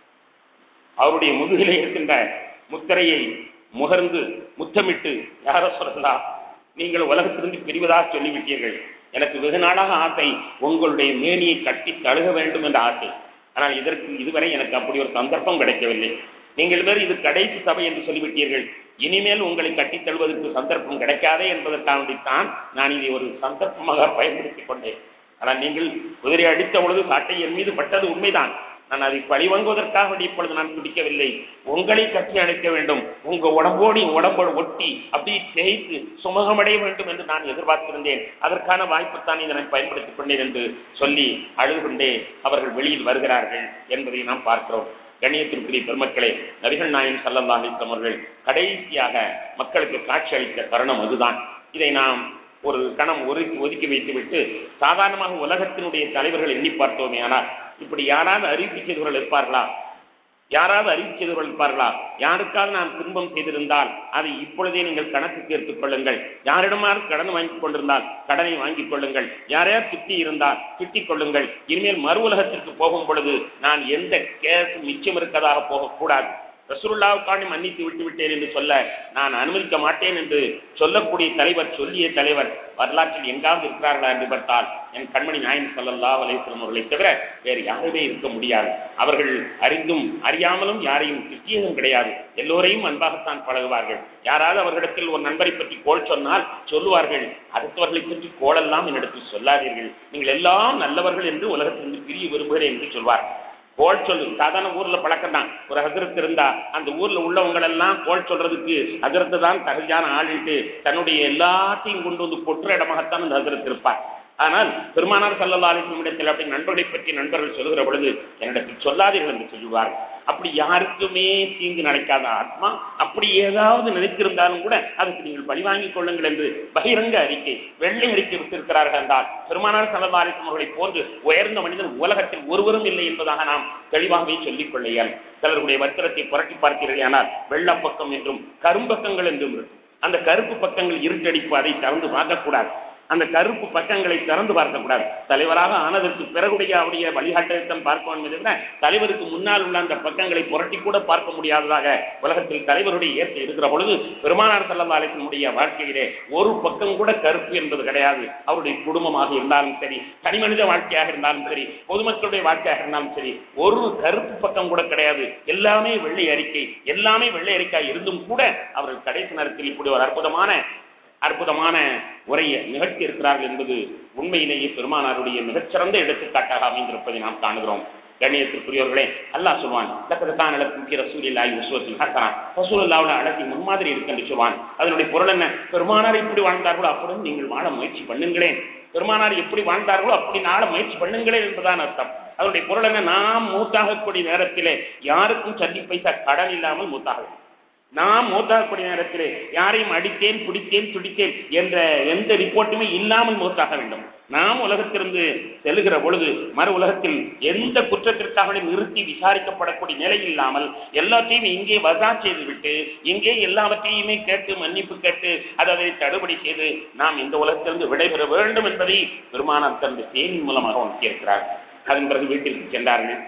அவருடைய முதுகிலே இருக்கின்ற முத்திரையை முகர்ந்து முத்தமிட்டு யார சொல்லலாம் நீங்கள் உலகத்திலிருந்து பிரிவதாக சொல்லிவிட்டீர்கள் எனக்கு வெகு நாளாக ஆசை உங்களுடைய மேனியை கட்டி தழுக வேண்டும் என்ற ஆசை ஆனால் இதற்கு இதுவரை எனக்கு அப்படி ஒரு சந்தர்ப்பம் கிடைக்கவில்லை நீங்கள் வேறு இது கடைசி சபை என்று சொல்லிவிட்டீர்கள் இனிமேல் உங்களை கட்டித் தழுவதற்கு சந்தர்ப்பம் கிடைக்காதே என்பதற்காகத்தான் நான் இதை ஒரு சந்தர்ப்பமாக பயன்படுத்திக் கொண்டேன் ஆனால் நீங்கள் குதிரை அடித்த பொழுது சாட்டை என் மீது பட்டது உண்மைதான் நான் அதை பழிவாங்குவதற்காக இப்பொழுது நான் பிடிக்கவில்லை உங்களை கட்டி அழைக்க வேண்டும் உங்க உடம்போடு உடம்போடு ஒட்டி அப்படியே தேய்த்து சுமகமடைய வேண்டும் என்று நான் எதிர்பார்த்திருந்தேன் அதற்கான வாய்ப்புத்தான் இதை நான் பயன்படுத்திக் கொண்டேன் என்று சொல்லி அழுது கொண்டே அவர்கள் வெளியில் வருகிறார்கள் என்பதை நாம் பார்க்கிறோம் கண்ணியத்திற்குரிய பெருமக்களே நபிகள் நாயன் சல்லல்லா அலிஸ்லம் அவர்கள் கடைசியாக மக்களுக்கு காட்சி அளித்த தருணம் அதுதான் இதை நாம் ஒரு கணம் ஒதுக்கி ஒதுக்கி வைத்துவிட்டு சாதாரணமாக உலகத்தினுடைய தலைவர்கள் எண்ணி பார்த்தோமே ஆனால் இப்படி யாராவது அறிவிப்பு செய்தவர்கள் இருப்பார்களா யாராவது அறிவிப்பு செய்தவர்கள் இருப்பார்களா யாருக்காவது நான் துன்பம் செய்திருந்தால் அதை இப்பொழுதே நீங்கள் கணக்குக்கு எடுத்துக் கொள்ளுங்கள் யாரிடமாவது கடன் வாங்கிக் கொண்டிருந்தால் கடனை வாங்கிக் கொள்ளுங்கள் யாரையாவது திட்டி இருந்தால் திட்டிக் கொள்ளுங்கள் இனிமேல் மறு உலகத்திற்கு போகும் பொழுது நான் எந்த கேஸ் மிச்சம் இருக்கதாக போகக்கூடாது ரசூல்லாவுக்காண்டி மன்னித்து விட்டு விட்டேன் என்று சொல்ல நான் அனுமதிக்க மாட்டேன் என்று சொல்லக்கூடிய தலைவர் சொல்லிய தலைவர் வரலாற்றில் எங்காவது இருக்கிறார்களா என்று பார்த்தால் என் கண்மணி நாயன் சல்லல்லா அலையம் அவர்களை தவிர வேறு யாருமே இருக்க முடியாது அவர்கள் அறிந்தும் அறியாமலும் யாரையும் திட்டியதும் கிடையாது எல்லோரையும் அன்பாகத்தான் பழகுவார்கள் யாராவது அவர்களிடத்தில் ஒரு நண்பரை பற்றி கோல் சொன்னால் சொல்லுவார்கள் அடுத்தவர்களை பற்றி கோலெல்லாம் என்னிடத்தில் சொல்லாதீர்கள் நீங்கள் எல்லாம் நல்லவர்கள் என்று உலகத்திலிருந்து பிரிய விரும்புகிறேன் என்று சொல்வார்கள் கோல் சொல்லு சாதாரண ஊர்ல பழக்கம் தான் ஒரு ஹசரத் இருந்தா அந்த ஊர்ல உள்ளவங்க எல்லாம் கோல் சொல்றதுக்கு ஹசரத்து தான் தகுதியான ஆளிட்டு தன்னுடைய எல்லாத்தையும் கொண்டு வந்து கொற்ற இடமாகத்தான் அந்த ஹசரத் இருப்பார் ஆனால் பெருமானார் சல்லல்லா அலிஸ்லமிடத்தில் அப்படி நண்பர்களை பற்றி நண்பர்கள் சொல்லுகிற பொழுது என்னிடத்தில் சொல்லாதீர்கள் என்று சொல்லுவார்கள் அப்படி யாருக்குமே தீங்கு நினைக்காத ஆத்மா அப்படி ஏதாவது நினைத்திருந்தாலும் கூட அதுக்கு நீங்கள் பழி வாங்கிக் கொள்ளுங்கள் என்று பகிரங்க அறிக்கை வெள்ளை அறிக்கை விட்டிருக்கிறார்கள் என்றால் பெருமானார் சல்லல்லா அலிஸ்லம் அவர்களை போன்று உயர்ந்த மனிதன் உலகத்தில் ஒருவரும் இல்லை என்பதாக நாம் தெளிவாகவே சொல்லிக் கொள்ளையால் சிலருடைய வத்திரத்தை புரட்டி பார்த்தீர்கள் ஆனால் வெள்ளப்பக்கம் என்றும் கரும்பக்கங்கள் என்றும் இருக்கும் அந்த கருப்பு பக்கங்கள் இருட்டடிப்பு அதை திறந்து பார்க்கக்கூடாது அந்த கருப்பு பக்கங்களை திறந்து பார்க்கக்கூடாது தலைவராக ஆனதற்கு பிறகுடைய அவருடைய வழிகாட்டத்தான் பார்க்க வேண்டும் தவிர தலைவருக்கு முன்னால் உள்ள அந்த பக்கங்களை புரட்டி கூட பார்க்க முடியாததாக உலகத்தில் தலைவருடைய ஏற்று இருக்கிற பொழுது பெருமானார் சல்லா அலிசனுடைய வாழ்க்கையிலே ஒரு பக்கம் கூட கருப்பு என்பது கிடையாது அவருடைய குடும்பமாக இருந்தாலும் சரி தனி மனித வாழ்க்கையாக இருந்தாலும் சரி பொதுமக்களுடைய வாழ்க்கையாக இருந்தாலும் சரி ஒரு கருப்பு பக்கம் கூட கிடையாது எல்லாமே வெள்ளை அறிக்கை எல்லாமே வெள்ளை அறிக்கையாக இருந்தும் கூட அவர்கள் கடைசி நேரத்தில் இப்படி ஒரு அற்புதமான அற்புதமான உரையை நிகழ்த்தி இருக்கிறார்கள் என்பது உண்மையிலேயே பெருமானாருடைய மிகச்சிறந்த எடுத்துக்காட்டாக அமைந்திருப்பதை நாம் காணுகிறோம் கண்ணியத்திற்குரியவர்களே அல்லாஹ் சொல்வான் லக்கத்தான் அழகு ரசூலில்லாஹி உஸ்வத்துல் ஹஸனா ரசூலுல்லாஹ்வோட அழகி முன்மாதிரி இருக்கு என்று சொல்வான் அதனுடைய பொருள் என்ன பெருமானார் எப்படி வாழ்ந்தார்களோ அப்படி நீங்கள் வாழ முயற்சி பண்ணுங்களேன் பெருமானார் எப்படி வாழ்ந்தார்களோ அப்படி நாள முயற்சி பண்ணுங்களேன் என்பதான் அர்த்தம் அதனுடைய பொருள் என்ன நாம் மூத்தாகக்கூடிய நேரத்திலே யாருக்கும் சல்லி பைசா கடன் இல்லாமல் மூத்தாக நாம் மூத்தாகக்கூடிய நேரத்திலே யாரையும் அடித்தேன் பிடித்தேன் துடித்தேன் என்ற எந்த ரிப்போர்ட்டுமே இல்லாமல் மூத்தாக வேண்டும் நாம் உலகத்திலிருந்து செல்லுகிற பொழுது மறு உலகத்தில் எந்த குற்றத்திற்காக நிறுத்தி விசாரிக்கப்படக்கூடிய நிலை இல்லாமல் எல்லாத்தையும் இங்கே வசா செய்து விட்டு இங்கே எல்லாவற்றையுமே கேட்டு மன்னிப்பு கேட்டு அது அதை தடுபடி செய்து நாம் இந்த உலகத்திலிருந்து விடைபெற வேண்டும் என்பதை பெருமானார் தனது தேனின் மூலமாக உணர்த்தியிருக்கிறார் அதன் பிறகு வீட்டிற்கு சென்றார்கள்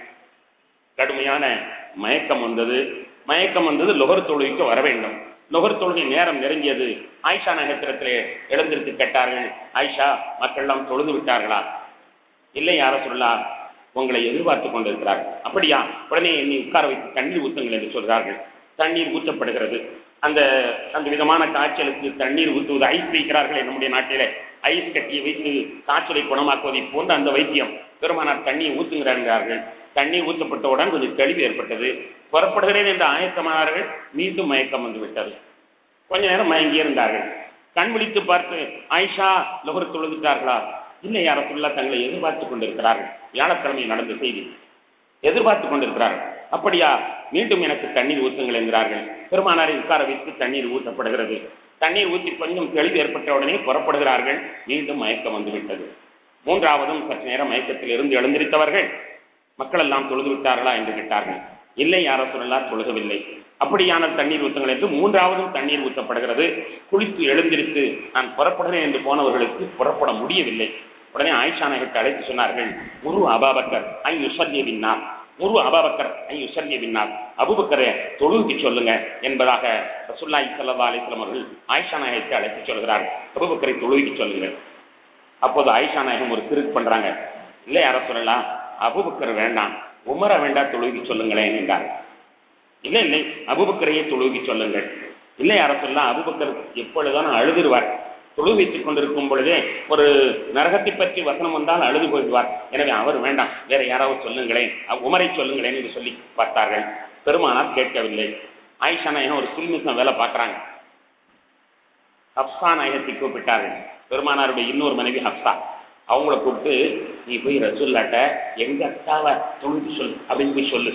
கடுமையான மயக்கம் வந்தது மயக்கம் வந்தது லொகர் தொழுகைக்கு வர வேண்டும் லொகர் தொழுகை நேரம் நெருங்கியது ஆயிஷா நகத்திரத்திலே எழுந்திருக்கு கேட்டார்கள் ஆயிஷா மக்கள் எல்லாம் தொழுது விட்டார்களா இல்லை யார சொல்லா உங்களை எதிர்பார்த்து கொண்டிருக்கிறார்கள் அப்படியா உடனே என்னை உட்கார வைத்து தண்ணீர் ஊத்துங்கள் என்று சொல்கிறார்கள் தண்ணீர் ஊற்றப்படுகிறது அந்த அந்த விதமான காய்ச்சலுக்கு தண்ணீர் ஊற்றுவது ஐஸ் வைக்கிறார்களே நம்முடைய நாட்டிலே ஐஸ் கட்டியை வைத்து காய்ச்சலை குணமாக்குவதை போன்ற அந்த வைத்தியம் பெருமானார் தண்ணீர் ஊத்துகிறார்கள் தண்ணீர் ஊற்றப்பட்டவுடன் கொஞ்சம் தெளிவு ஏற்பட்டது புறப்படுகிறேன் என்று ஆயத்தமானார்கள் மீண்டும் மயக்கம் வந்து விட்டது கொஞ்ச நேரம் மயங்கி இருந்தார்கள் கண் விழித்து பார்த்து ஆயிஷா லொகர் தொழுதுட்டார்களா இல்லை யாரத்துள்ளா தங்களை எதிர்பார்த்துக் கொண்டிருக்கிறார்கள் வியாழக்கிழமை நடந்த செய்தி எதிர்பார்த்துக் கொண்டிருக்கிறார்கள் அப்படியா மீண்டும் எனக்கு தண்ணீர் ஊற்றுங்கள் என்கிறார்கள் பெருமானாரை உட்கார வைத்து தண்ணீர் ஊற்றப்படுகிறது தண்ணீர் ஊற்றி கொஞ்சம் தெளிவு ஏற்பட்ட உடனே புறப்படுகிறார்கள் மீண்டும் மயக்கம் வந்துவிட்டது மூன்றாவதும் சற்று நேரம் மயக்கத்தில் இருந்து எழுந்திருத்தவர்கள் மக்கள் எல்லாம் தொழுது விட்டார்களா என்று கேட்டார்கள் இல்லை யார சொல்லலாம் தொழுகவில்லை அப்படியான தண்ணீர் ஊற்றுங்கள் என்று மூன்றாவதும் தண்ணீர் ஊற்றப்படுகிறது குளித்து எழுந்திருத்து நான் புறப்படுகிறேன் என்று போனவர்களுக்கு புறப்பட முடியவில்லை உடனே ஆயிஷா நகருக்கு அழைத்து சொன்னார்கள் குரு அபாபக்கர் ஐ யுசல்ய பின்னார் குரு அபாபக்கர் ஐ யுசல்ய பின்னார் அபுபக்கரை தொழுவுக்கு சொல்லுங்க என்பதாக ரசுல்லாய் சல்லா அலிஸ்லாம் அவர்கள் ஆயிஷா நாயகத்தை அழைத்து சொல்கிறார்கள் அபுபக்கரை தொழுவுக்கு சொல்லுங்கள் அப்போது ஆயிஷா நாயகம் ஒரு திருக்கு பண்றாங்க இல்லை யார சொல்லலாம் அபுபக்கர் வேண்டாம் உமர வேண்டாம் தொழுகி சொல்லுங்களேன் என்றார் இல்லை இல்லை அபுபக்கரையே தொழுகி சொல்லுங்கள் இல்லை யார சொல்லலாம் அபுபக்கர் எப்பொழுதான அழுதுருவார் தொழு வைத்துக் கொண்டிருக்கும் பொழுதே ஒரு நரகத்தை பற்றி வசனம் வந்தால் அழுது போயிடுவார் எனவே அவர் வேண்டாம் வேற யாராவது சொல்லுங்களேன் உமரை சொல்லுங்களேன் என்று சொல்லி பார்த்தார்கள் பெருமானார் கேட்கவில்லை ஆயிஷா நாயகம் ஒரு சில்மிசம் வேலை பார்க்கறாங்க ஹப்சா நாயகத்தை கூப்பிட்டார்கள் பெருமானாருடைய இன்னொரு மனைவி ஹப்சா அவங்கள கூப்பிட்டு நீ போய் ரசூல்லாட்ட எங்க அத்தாவை தொழுகி சொல்லு அப்படின்னு போய் சொல்லு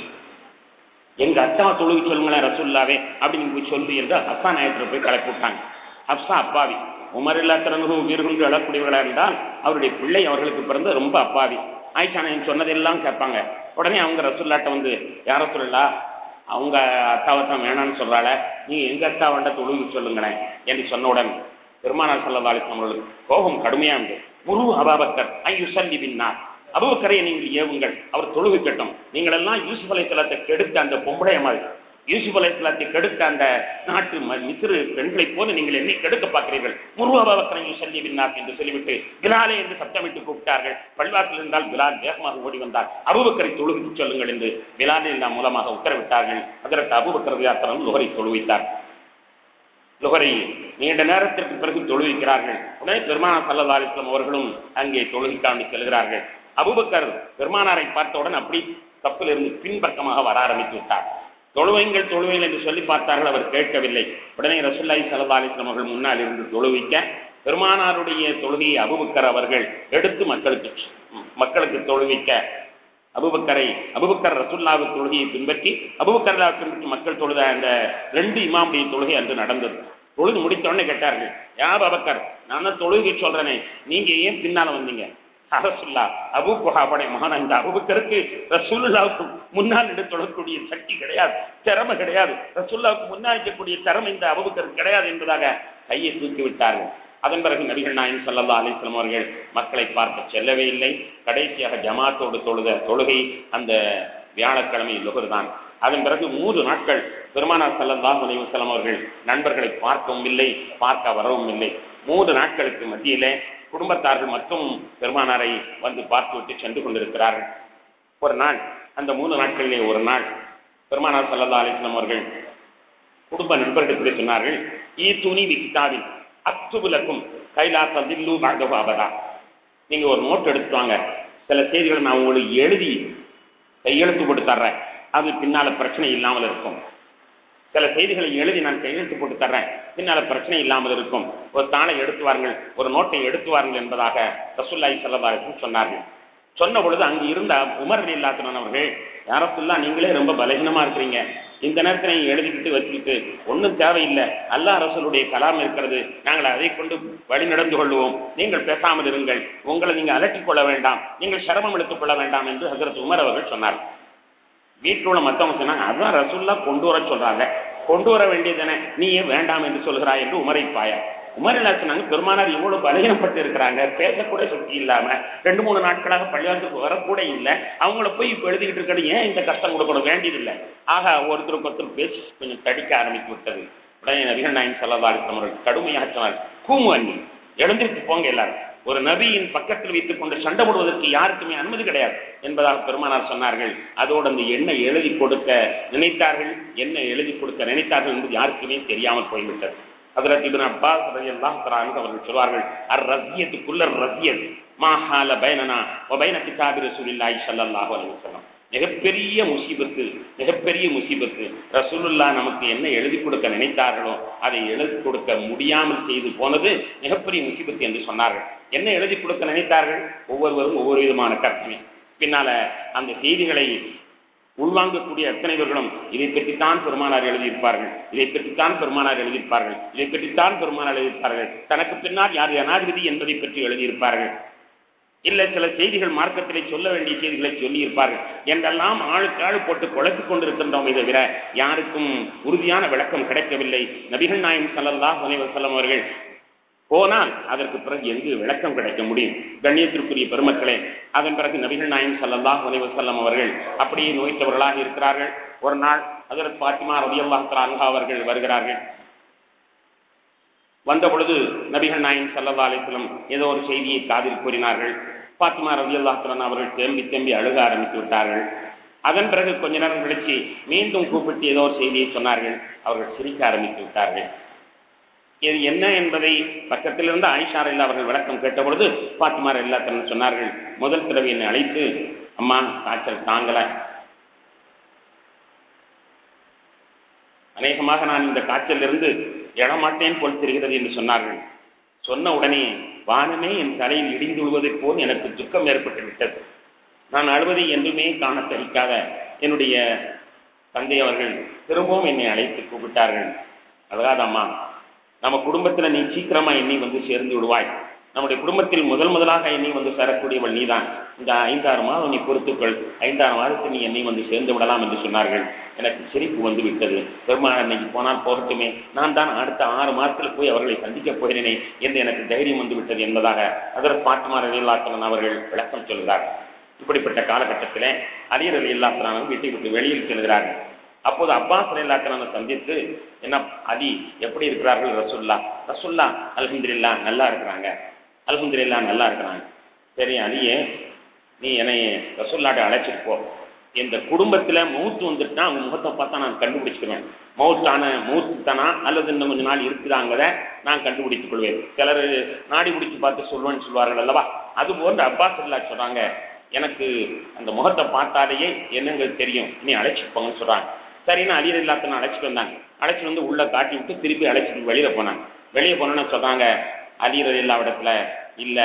எங்க அத்தாவை தொழுகி சொல்லுங்களேன் ரசூல்லாவே அப்படின்னு போய் சொல்லு என்று ஹப்சா நாயகத்தில் போய் கலப்பி விட்டாங்க ஹப்சா அப்பாவி உமர் இல்லாத்திரனும் வீர்கள் எழக்கூடியவர்களா இருந்தால் அவருடைய பிள்ளை அவர்களுக்கு பிறந்து ரொம்ப அப்பாவி ஆயிஷா நாயகம் சொன்னதெல்லாம் கேட்பாங்க உடனே அவங்க ரசூல்லாட்ட வந்து யார சொல்லலா அவங்க அத்தாவை தான் வேணாம்னு சொல்றாள நீ எங்க அத்தாவண்ட தொழுகி சொல்லுங்களேன் என்று சொன்னவுடன் பெருமானார் சல்லா அலிஸ்லாம் அவர்களுக்கு கோபம் கடுமையா இருந்தது குரு அபாபக்கர் ஐயு சல்லி பின்னார் அபுபக்கரை நீங்கள் ஏவுங்கள் அவர் தொழுகு கட்டும் நீங்கள் எல்லாம் யூசுப் அலைத்தலத்தை கெடுத்த அந்த பொம்பளைய மாதிரி யூசுப் அலைத்தலத்தை கெடுத்த அந்த நாட்டு மிசிறு பெண்களை போல நீங்கள் என்னை கெடுக்க பார்க்கிறீர்கள் முரு அபாபக்கரை சல்லி பின்னார் என்று சொல்லிவிட்டு பிலாலே என்று சத்தமிட்டு கூப்பிட்டார்கள் பள்ளிவாசல் இருந்தால் பிலால் வேகமாக ஓடி வந்தார் அபுபக்கரை தொழுகு சொல்லுங்கள் என்று பிலாலே எல்லாம் மூலமாக உத்தரவிட்டார்கள் அதற்கு அபுபக்கர் யாத்திரம் லுகரை தொழுவித்தார் லுகரை நீண்ட நேரத்திற்கு பிறகு தொழுவிக்கிறார்கள் உடனே பெருமானா சல்லா அலிஸ்லாம் அவர்களும் அங்கே தொழுகைக்காண்டி செல்கிறார்கள் அபுபக்கர் பெருமானாரை பார்த்தவுடன் அப்படி தப்பில் இருந்து பின்பக்கமாக வர ஆரம்பித்து விட்டார் தொழுவைங்கள் தொழுவைகள் என்று சொல்லி பார்த்தார்கள் அவர் கேட்கவில்லை உடனே ரசுல்லாய் சல்லா அலிஸ்லாம் அவர்கள் முன்னால் இருந்து தொழுவிக்க பெருமானாருடைய தொழுகையை அபுபக்கர் அவர்கள் எடுத்து மக்களுக்கு மக்களுக்கு தொழுவிக்க அபுபக்கரை அபுபக்கர் ரசுல்லாவு தொழுகையை பின்பற்றி அபுபக்கர் பின்பற்றி மக்கள் தொழுத அந்த ரெண்டு இமாமுடைய தொழுகை அன்று நடந்தது தொழுது முடித்த உடனே கேட்டார்கள் யா அபக்கர் நான் தான் தொழுகை சொல்றேனே நீங்க ஏன் பின்னால வந்தீங்க அரசுல்லா அபு குஹாபடை மகன் அந்த அபுபக்கருக்கு ரசூல்லாவுக்கு முன்னால் எடுத்து தொழக்கூடிய சக்தி கிடையாது திறமை கிடையாது ரசூல்லாவுக்கு முன்னால் இருக்கக்கூடிய திறமை இந்த அபுபக்கருக்கு கிடையாது என்பதாக கையை தூக்கி விட்டார்கள் அதன் பிறகு நபிகள் நாயன் சல்லா அலிஸ்லாம் அவர்கள் மக்களை பார்க்க செல்லவே இல்லை கடைசியாக ஜமாத்தோடு தொழுத தொழுகை அந்த வியாழக்கிழமை லுகர்தான் அதன் பிறகு மூன்று நாட்கள் பெருமானார் சல்லல்லா அலிவசலம் அவர்கள் நண்பர்களை பார்க்கவும் இல்லை பார்க்க வரவும் இல்லை மூன்று நாட்களுக்கு மத்தியிலே குடும்பத்தார்கள் மற்றும் பெருமானாரை வந்து பார்த்துவிட்டு சென்று கொண்டிருக்கிறார்கள் ஒரு நாள் அந்த மூன்று நாட்களிலே ஒரு நாள் பெருமானார் சல்லல்லா அலிஸ்லாம் அவர்கள் குடும்ப நண்பர்களுக்கு சொன்னார்கள் ஈ துணி விக்கிதாவின் அத்துபுலக்கும் கைலாச தில்லு பாகபாபதா நீங்க ஒரு நோட் எடுத்து வாங்க சில செய்திகளை நான் உங்களுக்கு எழுதி கையெழுத்து போட்டு தர்றேன் அது பின்னால பிரச்சனை இல்லாமல் இருக்கும் சில செய்திகளை எழுதி நான் கையெழுத்து போட்டு தர்றேன் பின்னால பிரச்சனை இல்லாமல் இருக்கும் ஒரு தாளை எடுத்து வாருங்கள் ஒரு நோட்டை எடுத்து வாருங்கள் என்பதாக ரசுல்லாய் செல்லதாருக்கும் சொன்னார்கள் சொன்ன பொழுது அங்கு இருந்த உமர் இல்லாத்தனன் அவர்கள் யாரத்துல்லா நீங்களே ரொம்ப பலகீனமா இருக்கிறீங்க இந்த நேரத்தில் நீங்க எழுதிக்கிட்டு வச்சுக்கிட்டு ஒன்றும் தேவையில்லை அல்லாஹ் ரசூலுடைய கலாம் இருக்கிறது நாங்கள் அதை கொண்டு வழி நடந்து கொள்வோம் நீங்கள் பேசாமல் இருங்கள் உங்களை நீங்க அலட்டிக் கொள்ள வேண்டாம் நீங்கள் சிரமம் எடுத்துக் கொள்ள வேண்டாம் என்று ஹசரத் உமர் அவர்கள் சொன்னார் வீட்டில் உள்ள மத்தவங்க சொன்னாங்க அதான் ரசூல்லா கொண்டு வர சொல்றாங்க கொண்டு வர வேண்டியதானே நீ ஏன் வேண்டாம் என்று சொல்கிறாய் என்று உமரை பாயா உமர் என்ன சொன்னாங்க பெருமானார் இவ்வளவு பலகீனப்பட்டு இருக்கிறாங்க பேசக்கூட சக்தி இல்லாம ரெண்டு மூணு நாட்களாக பள்ளிவாசலுக்கு வரக்கூட இல்லை அவங்கள போய் இப்ப எழுதிக்கிட்டு இருக்கிறது ஏன் இந்த கஷ்டம் கொடுக்கணும் வேண்டியதில்லை ஆக ஒருத்தருக்கு ஒருத்தர் பேசி கொஞ்சம் தடிக்க ஆரம்பித்து விட்டது உடனே நபிகள் நாயன் செல்லவாள் அவர்கள் கடுமையாக சொன்னார் கூமு அண்ணி எழுந்திருக்கு போங்க எல்லாரும் ஒரு நபியின் பக்கத்தில் வைத்துக் கொண்டு சண்டை போடுவதற்கு யாருக்குமே அனுமதி கிடையாது என்பதாக பெருமானார் சொன்னார்கள் அதோடு அந்த எண்ணெய் எழுதி கொடுக்க நினைத்தார்கள் என்ன எழுதி கொடுக்க நினைத்தார்கள் என்பது யாருக்குமே தெரியாமல் போய்விட்டது ஹஜரத் இப்னு அப்பாஸ் ரலியல்லாஹு தஆலா அன்ஹு அவர்கள் சொல்வார்கள் அர் ரஸ்யத்து குல்லர் ரஸ்யத் மா ஹால பைனனா வ பைன கிதாபி ரசூலில்லாஹி ஸல்லல்லாஹு அலைஹி வஸல்லம் மிகப்பெரிய முசீபத்து மிகப்பெரிய முசீபத்து ரசூலுல்லா நமக்கு என்ன எழுதி கொடுக்க நினைத்தார்களோ அதை எழுதி கொடுக்க முடியாமல் செய்து போனது மிகப்பெரிய முசீபத்து என்று சொன்னார்கள் என்ன எழுதி கொடுக்க நினைத்தார்கள் ஒவ்வொருவரும் ஒவ்வொரு விதமான கற்பனை பின்னால அந்த செய்திகளை உள்வாங்கக்கூடிய அத்தனைவர்களும் இதை பற்றித்தான் பெருமானார் எழுதியிருப்பார்கள் இதை பற்றித்தான் பெருமானார் எழுதியிருப்பார்கள் இதை பற்றித்தான் பெருமானார் எழுதியிருப்பார்கள் தனக்கு பின்னால் யார் ஜனாதிபதி என்பதை பற்றி எழுதியிருப்பார்கள் இல்ல சில செய்திகள் மார்க்கத்திலே சொல்ல வேண்டிய செய்திகளை சொல்லி இருப்பார்கள் என்றெல்லாம் ஆளுக்கு ஆளு போட்டு குழப்பிக் கொண்டிருக்கின்றோமே தவிர யாருக்கும் உறுதியான விளக்கம் கிடைக்கவில்லை நபிகள் நாயம் சல்லல்லாஹ் அலைவசல்லம் அவர்கள் போனால் அதற்கு பிறகு எங்கு விளக்கம் கிடைக்க முடியும் கண்ணியத்திற்குரிய பெருமக்களே அதன் பிறகு நபிகள் நாயம் சல்லல்லாஹ் அலைவசல்லம் அவர்கள் அப்படியே நோய்த்தவர்களாக இருக்கிறார்கள் ஒரு நாள் ஹஜரத் பாத்திமா ரபியல்லாஹ் அன்ஹா அவர்கள் வருகிறார்கள் வந்த பொழுது நபிகள் நாயம் சல்லா அலிஸ்லம் ஏதோ ஒரு செய்தியை காதில் கூறினார்கள் பாத்திமா ரவி அல்லாஹன் அவர்கள் தேம்பி தேம்பி அழுக ஆரம்பித்து விட்டார்கள் அதன் பிறகு கொஞ்ச நேரம் கழிச்சு மீண்டும் கூப்பிட்டு ஏதோ ஒரு செய்தியை சொன்னார்கள் அவர்கள் சிரிக்க ஆரம்பித்து விட்டார்கள் இது என்ன என்பதை பக்கத்திலிருந்து ஆயிஷார் இல்லா அவர்கள் விளக்கம் கேட்ட பொழுது பாத்திமார் எல்லா சொன்னார்கள் முதல் தடவை என்னை அழைத்து அம்மா காய்ச்சல் தாங்கல அநேகமாக நான் இந்த காய்ச்சலிருந்து எழமாட்டேன் போல் தெரிகிறது என்று சொன்னார்கள் சொன்ன உடனே வானமே என் தலையில் இடிந்து விழுவதைப் போல் எனக்கு துக்கம் ஏற்பட்டு விட்டது நான் அழுவதை என்றுமே காண தெரிக்காத என்னுடைய தந்தை அவர்கள் திரும்பவும் என்னை அழைத்து கூப்பிட்டார்கள் அழகாதம்மா நம்ம குடும்பத்துல நீ சீக்கிரமா என்னை வந்து சேர்ந்து விடுவாய் நம்முடைய குடும்பத்தில் முதல் முதலாக என்னை வந்து சேரக்கூடியவள் நீதான் இந்த ஐந்தாறு மாதம் நீ பொறுத்துக்கள் ஐந்தாறு மாதத்தில் நீ என்னை வந்து சேர்ந்து விடலாம் என்று சொன்னார்கள் எனக்கு சிரிப்பு வந்து விட்டது பெருமாள் அன்னைக்கு போனால் போகட்டுமே நான் தான் அடுத்த ஆறு மாதத்துல போய் அவர்களை சந்திக்கப் போகிறேனே என்று எனக்கு தைரியம் வந்து விட்டது என்பதாக அதர் பாட்டுமார் அலிலாத்தலன் அவர்கள் விளக்கம் சொல்கிறார்கள் இப்படிப்பட்ட காலகட்டத்திலே அலியர் அலி இல்லாத்தலான வீட்டை விட்டு வெளியில் செல்கிறார்கள் அப்போது அப்பாஸ் அலிலாத்தலான சந்தித்து என்ன அலி எப்படி இருக்கிறார்கள் ரசுல்லா ரசுல்லா அல்ஹம்துலில்லா நல்லா இருக்கிறாங்க அல்ஹம்துலில்லா நல்லா இருக்கிறாங்க சரி அலியே நீ என்னை ரசுல்லாட்ட அழைச்சிட்டு போ இந்த குடும்பத்துல மவுத்து வந்துட்டுனா அவங்க முகத்தை பார்த்தா நான் கண்டுபிடிச்சிடுவேன் மவுத்தான மவுத்து தானா அல்லது இன்னும் கொஞ்ச நாள் இருக்குதாங்கிறத நான் கண்டுபிடித்துக் கொள்வேன் சிலர் நாடி பிடிச்சு பார்த்து சொல்லுவேன்னு சொல்வார்கள் அல்லவா அது போன்று அப்பாஸ் இல்லா சொல்றாங்க எனக்கு அந்த முகத்தை பார்த்தாலேயே என்னங்க தெரியும் நீ அழைச்சிட்டு போங்கன்னு சொல்றாங்க சரின்னு அலியர் இல்லாத்தன அழைச்சிட்டு வந்தாங்க அழைச்சிட்டு வந்து உள்ள காட்டி விட்டு திருப்பி அழைச்சிட்டு வெளியில போனாங்க வெளியே போனோன்னு சொல்றாங்க அலியர் இல்லா இடத்துல இல்ல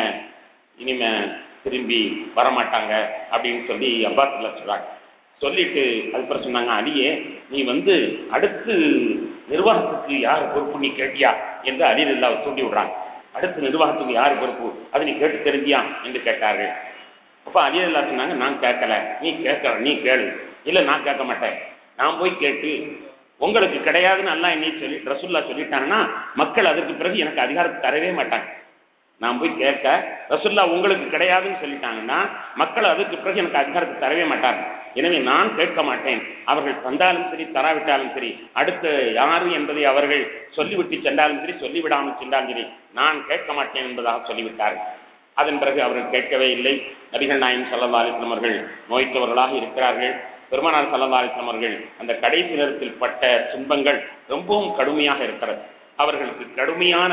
இனிமே திரும்பி வரமாட்டாங்க அப்படின்னு சொல்லி அப்பாஸ் இல்லா சொல்றாங்க சொல்லிட்டு அதுக்கப்புறம் சொன்னாங்க அலியே நீ வந்து அடுத்து நிர்வாகத்துக்கு யார் பொறுப்பு நீ கேட்டியா என்று அலியர் இல்லாவை தூண்டி விடுறாங்க அடுத்து நிர்வாகத்துக்கு யார் பொறுப்பு அது நீ கேட்டு தெரிஞ்சியா என்று கேட்டார்கள் அப்ப அலியர் இல்லா சொன்னாங்க நான் கேட்கல நீ கேட்க நீ கேளு இல்ல நான் கேட்க மாட்டேன் நான் போய் கேட்டு உங்களுக்கு கிடையாதுன்னு அல்லா என்னை சொல்லி ரசுல்லா சொல்லிட்டாங்கன்னா மக்கள் அதற்கு பிறகு எனக்கு அதிகாரத்தை தரவே மாட்டாங்க நான் போய் கேட்க ரசுல்லா உங்களுக்கு கிடையாதுன்னு சொல்லிட்டாங்கன்னா மக்கள் அதுக்கு பிறகு எனக்கு அதிகாரத்தை தரவே மாட்டாங்க எனவே நான் கேட்க மாட்டேன் அவர்கள் தந்தாலும் சரி தராவிட்டாலும் சரி அடுத்து யாரு என்பதை அவர்கள் சொல்லிவிட்டு சென்றாலும் சரி சொல்லிவிடாமல் சென்றாலும் சரி நான் கேட்க மாட்டேன் என்பதாக சொல்லிவிட்டார்கள் அதன் பிறகு அவர்கள் கேட்கவே இல்லை நபிகள் நாயம் சல்லா அலிஸ்லாம் அவர்கள் நோய்த்தவர்களாக இருக்கிறார்கள் பெருமானார் சல்லா அலிஸ்லாம் அவர்கள் அந்த கடைசி நேரத்தில் பட்ட துன்பங்கள் ரொம்பவும் கடுமையாக இருக்கிறது அவர்களுக்கு கடுமையான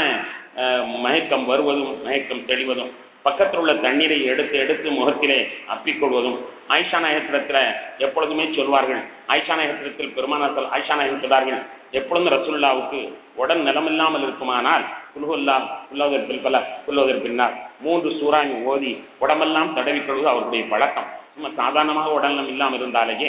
மயக்கம் வருவதும் மயக்கம் தெளிவதும் பக்கத்தில் உள்ள தண்ணீரை எடுத்து எடுத்து முகத்திலே அப்பிக்கொள்வதும் ஆயிஷா நாயகத்திடத்துல எப்பொழுதுமே சொல்வார்கள் ஆயிஷா நாயகத்திடத்தில் பெருமானார் ஆயிஷா நாயகம் சொல்வார்கள் எப்பொழுதும் ரசூல்லாவுக்கு உடன் நிலமில்லாமல் இருக்குமானால் புல்ஹுல்லா புல்லோதர் பல புல்லோதர் பின்னால் மூன்று சூறாய் ஓதி உடம்பெல்லாம் தடவிக்கொள்வது அவருடைய பழக்கம் சும்மா சாதாரணமாக உடல்நலம் இல்லாமல் இருந்தாலேயே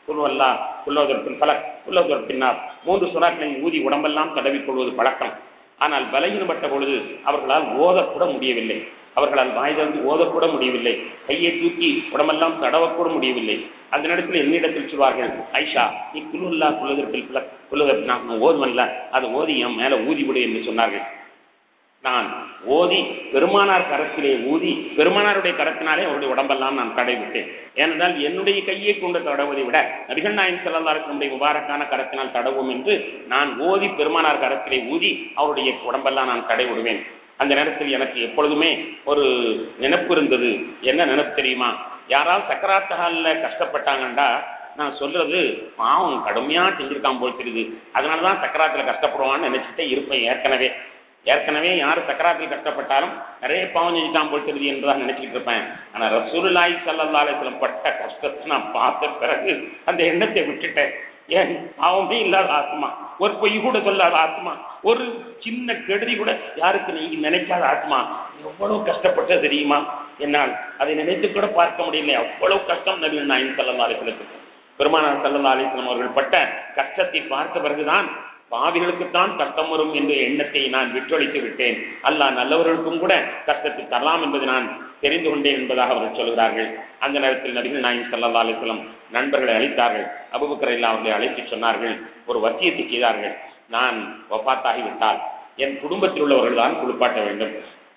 குல்வல்லா குல்லோதற்பின் பலக் குல்லோதற்பின்னார் மூன்று சுறாக்களை ஊதி உடம்பெல்லாம் தடவிக் கொள்வது பழக்கம் ஆனால் பலகீனப்பட்ட பொழுது அவர்களால் ஓதக்கூட முடியவில்லை அவர்களால் வாய் திறந்து ஓதக்கூட முடியவில்லை கையை தூக்கி உடம்பெல்லாம் தடவக்கூட முடியவில்லை அந்த நேரத்தில் என்னிடத்தில் சொல்வார்கள் ஐஷா நீ குல்லுல்லா குல்லதற்பில் பலக் குல்லதற்கு நான் ஓதுவன்ல அதை ஓதி என் மேல ஊதி விடு என்று சொன்னார்கள் நான் ஓதி பெருமானார் கரத்திலே ஊதி பெருமானாருடைய கரத்தினாலே அவருடைய உடம்பெல்லாம் நான் தடைவிட்டேன் ஏனென்றால் என்னுடைய கையை கொண்டு தடவுவதை விட நபிகள் நாயன் செல்லல்லாருடைய முபாரக்கான கரத்தினால் தடவும் என்று நான் ஓதி பெருமானார் கரத்திலே ஊதி அவருடைய உடம்பெல்லாம் நான் தடை விடுவேன் அந்த நேரத்தில் எனக்கு எப்பொழுதுமே ஒரு நினைப்பு இருந்தது என்ன நினைப்பு தெரியுமா யாராவது சக்கராத்தகால கஷ்டப்பட்டாங்கண்டா நான் சொல்றது பாவம் கடுமையா செஞ்சிருக்கான் போல் தெரியுது அதனாலதான் சக்கராத்துல கஷ்டப்படுவான்னு நினைச்சிட்டே இருப்பேன் ஏற்கனவே ஏற்கனவே யார் சக்கராத்தில் கஷ்டப்பட்டாலும் நிறைய பாவம் செஞ்சுட்டான் போல் தெரியுது என்றுதான் நினைச்சிட்டு இருப்பேன் ஆனா ரசூலுல்லாஹி ஸல்லல்லாஹு அலைஹி வஸல்லம் பட்ட கஷ்டத்தை நான் பார்த்த பிறகு அந்த எண்ணத்தை விட்டுட்டேன் ஏன் பாவமே இல்லாத ஆத்மா ஒரு பொய் கூட சொல்லாத ஆத்மா ஒரு சின்ன கெடுதி கூட யாருக்கு நீங்க நினைக்காத ஆத்மா எவ்வளவு கஷ்டப்பட்டது தெரியுமா என்னால் அதை நினைத்து கூட பார்க்க முடியல அவ்வளவு கஷ்டம் நபி நாயின் சல்லா அலிஸ்லத்துக்கு பெருமானார் சல்லா அலிஸ்லாம் அவர்கள் பட்ட கஷ்டத்தை பார்த்த பிறகுதான் பாவிகளுக்குத்தான் கஷ்டம் வரும் என்ற எண்ணத்தை நான் விட்டொழித்து விட்டேன் அல்லாஹ் நல்லவர்களுக்கும் கூட கஷ்டத்தை தரலாம் என்பதை நான் தெரிந்து கொண்டேன் என்பதாக அவர்கள் சொல்கிறார்கள் அந்த நேரத்தில் நபிகள் நாயின் சல்லா அலிஸ்லாம் நண்பர்களை அழைத்தார்கள் அபுபக்கர் இல்லா அவர்களை அழைத்து சொன்னார்கள் ஒரு வத்தியத்தை செய்தார்கள் நான் ஒப்பாத்தாகிவிட்டால் என் குடும்பத்தில் உள்ளவர்கள் தான் குளிப்பாட்ட வேண்டும்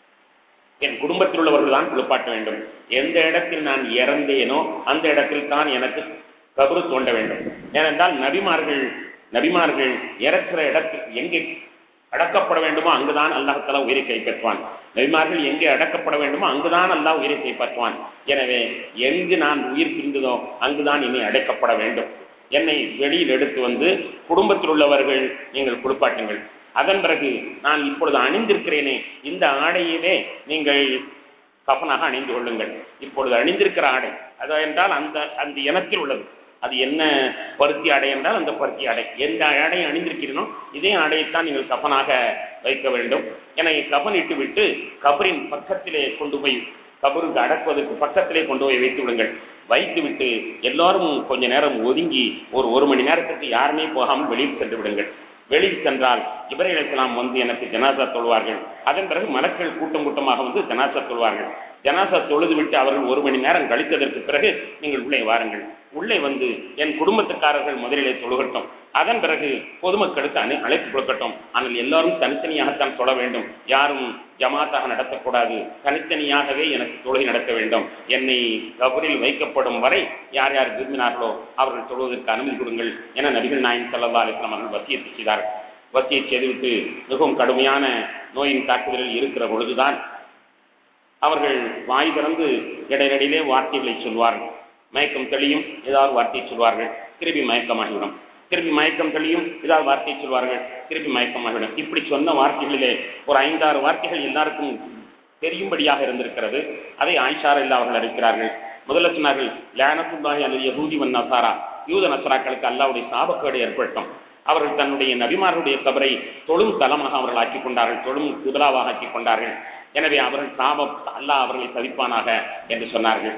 என் குடும்பத்தில் உள்ளவர்கள் தான் குளிப்பாட்ட வேண்டும் எந்த இடத்தில் நான் இறந்தேனோ அந்த இடத்தில் தான் எனக்கு கபரு தோண்ட வேண்டும் ஏனென்றால் நபிமார்கள் நபிமார்கள் இறக்கிற இடத்தில் எங்கே அடக்கப்பட வேண்டுமோ அங்குதான் அல்லாஹால உயிரை கைப்பற்றுவான் நபிமார்கள் எங்கே அடக்கப்பட வேண்டுமோ அங்குதான் அல்லாஹ் உயிரை கைப்பற்றுவான் எனவே எங்கு நான் உயிர் பிரிந்ததோ அங்குதான் என்னை அடைக்கப்பட வேண்டும் என்னை வெளியில் எடுத்து வந்து குடும்பத்தில் உள்ளவர்கள் நீங்கள் குளிப்பாட்டுங்கள் அதன் பிறகு நான் இப்பொழுது அணிந்திருக்கிறேனே இந்த ஆடையிலே நீங்கள் கஃனாக அணிந்து கொள்ளுங்கள் இப்பொழுது அணிந்திருக்கிற ஆடை அது என்றால் அந்த அந்த இனத்தில் உள்ளது அது என்ன பருத்தி ஆடை என்றால் அந்த பருத்தி ஆடை எந்த ஆடையை அணிந்திருக்கிறீனோ இதே ஆடையைத்தான் நீங்கள் கஃனாக வைக்க வேண்டும் என கஃன் இட்டு விட்டு கபரின் பக்கத்திலே கொண்டு போய் கபருக்கு அடக்குவதற்கு பக்கத்திலே கொண்டு போய் வைத்து விடுங்கள் வைத்து விட்டு எல்லாரும் கொஞ்ச நேரம் ஒதுங்கி ஒரு ஒரு மணி நேரத்துக்கு யாருமே போகாமல் வெளியில் சென்று விடுங்கள் வெளியில் சென்றால் இப்ராஹிம் அலைஹிஸ்ஸலாம் வந்து எனக்கு ஜனாசா தொழுவார்கள் அதன் பிறகு மலக்கள் கூட்டம் கூட்டமாக வந்து ஜனாசா தொழுவார்கள் ஜனாசா தொழுது விட்டு அவர்கள் ஒரு மணி நேரம் கழித்ததற்கு பிறகு நீங்கள் உள்ளே வாருங்கள் உள்ளே வந்து என் குடும்பத்துக்காரர்கள் முதலிலே தொழுகட்டும் அதன் பிறகு பொதுமக்களுக்கு அணை அழைப்பு கொடுக்கட்டும் ஆனால் எல்லாரும் தனித்தனியாகத்தான் தொழ வேண்டும் யாரும் ஜமாத்தாக நடத்தக்கூடாது தனித்தனியாகவே எனக்கு தொழுகை நடத்த வேண்டும் என்னை கபரில் வைக்கப்படும் வரை யார் யார் விரும்பினார்களோ அவர்கள் தொழுவதற்கு அனுமதி கொடுங்கள் என நபிகள் நாயன் சல்லா அலிஸ்லாம் அவர்கள் வசியத்தை செய்தார்கள் வசியை செய்துவிட்டு மிகவும் கடுமையான நோயின் தாக்குதலில் இருக்கிற பொழுதுதான் அவர்கள் வாய் திறந்து இடையிடையிலே வார்த்தைகளை சொல்வார்கள் மயக்கம் தெளியும் ஏதாவது வார்த்தையை சொல்வார்கள் திருப்பி மயக்கமாகிவிடும் திருப்பி மயக்கம் தெளியும் ஏதாவது வார்த்தையை சொல்வார்கள் திருப்பி மயக்கமாகிவிடும் இப்படி சொன்ன வார்த்தைகளிலே ஒரு ஐந்தாறு வார்த்தைகள் எல்லாருக்கும் தெரியும்படியாக இருந்திருக்கிறது அதை ஆயிஷார் இல்லா அவர்கள் அறிக்கிறார்கள் முதல்ல சொன்னார்கள் லேனத்துல்லாஹி அல்லது யகூதி வன் நசாரா யூத நசராக்களுக்கு அல்லாவுடைய சாபக்கேடு ஏற்படுத்தும் அவர்கள் தன்னுடைய நபிமார்களுடைய கபரை தொழும் தலமாக அவர்கள் ஆக்கிக் கொண்டார்கள் தொழும் குதலாவாக ஆக்கிக் கொண்டார்கள் எனவே அவர்கள் சாபம் அல்லாஹ் அவர்களை சதிப்பானாக என்று சொன்னார்கள்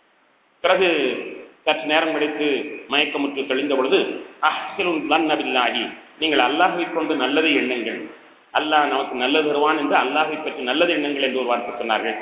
பிறகு சற்று நேரம் கழித்து மயக்கமுற்று தெளிந்த பொழுது அஹ்சிலும் லன்னபில்லாகி நீங்கள் அல்லாஹை கொண்டு நல்லதை எண்ணுங்கள் அல்லாஹ் நமக்கு நல்லது தருவான் என்று அல்லாஹை பற்றி நல்லது எண்ணுங்கள் என்று ஒரு வார்த்தை சொன்னார்கள்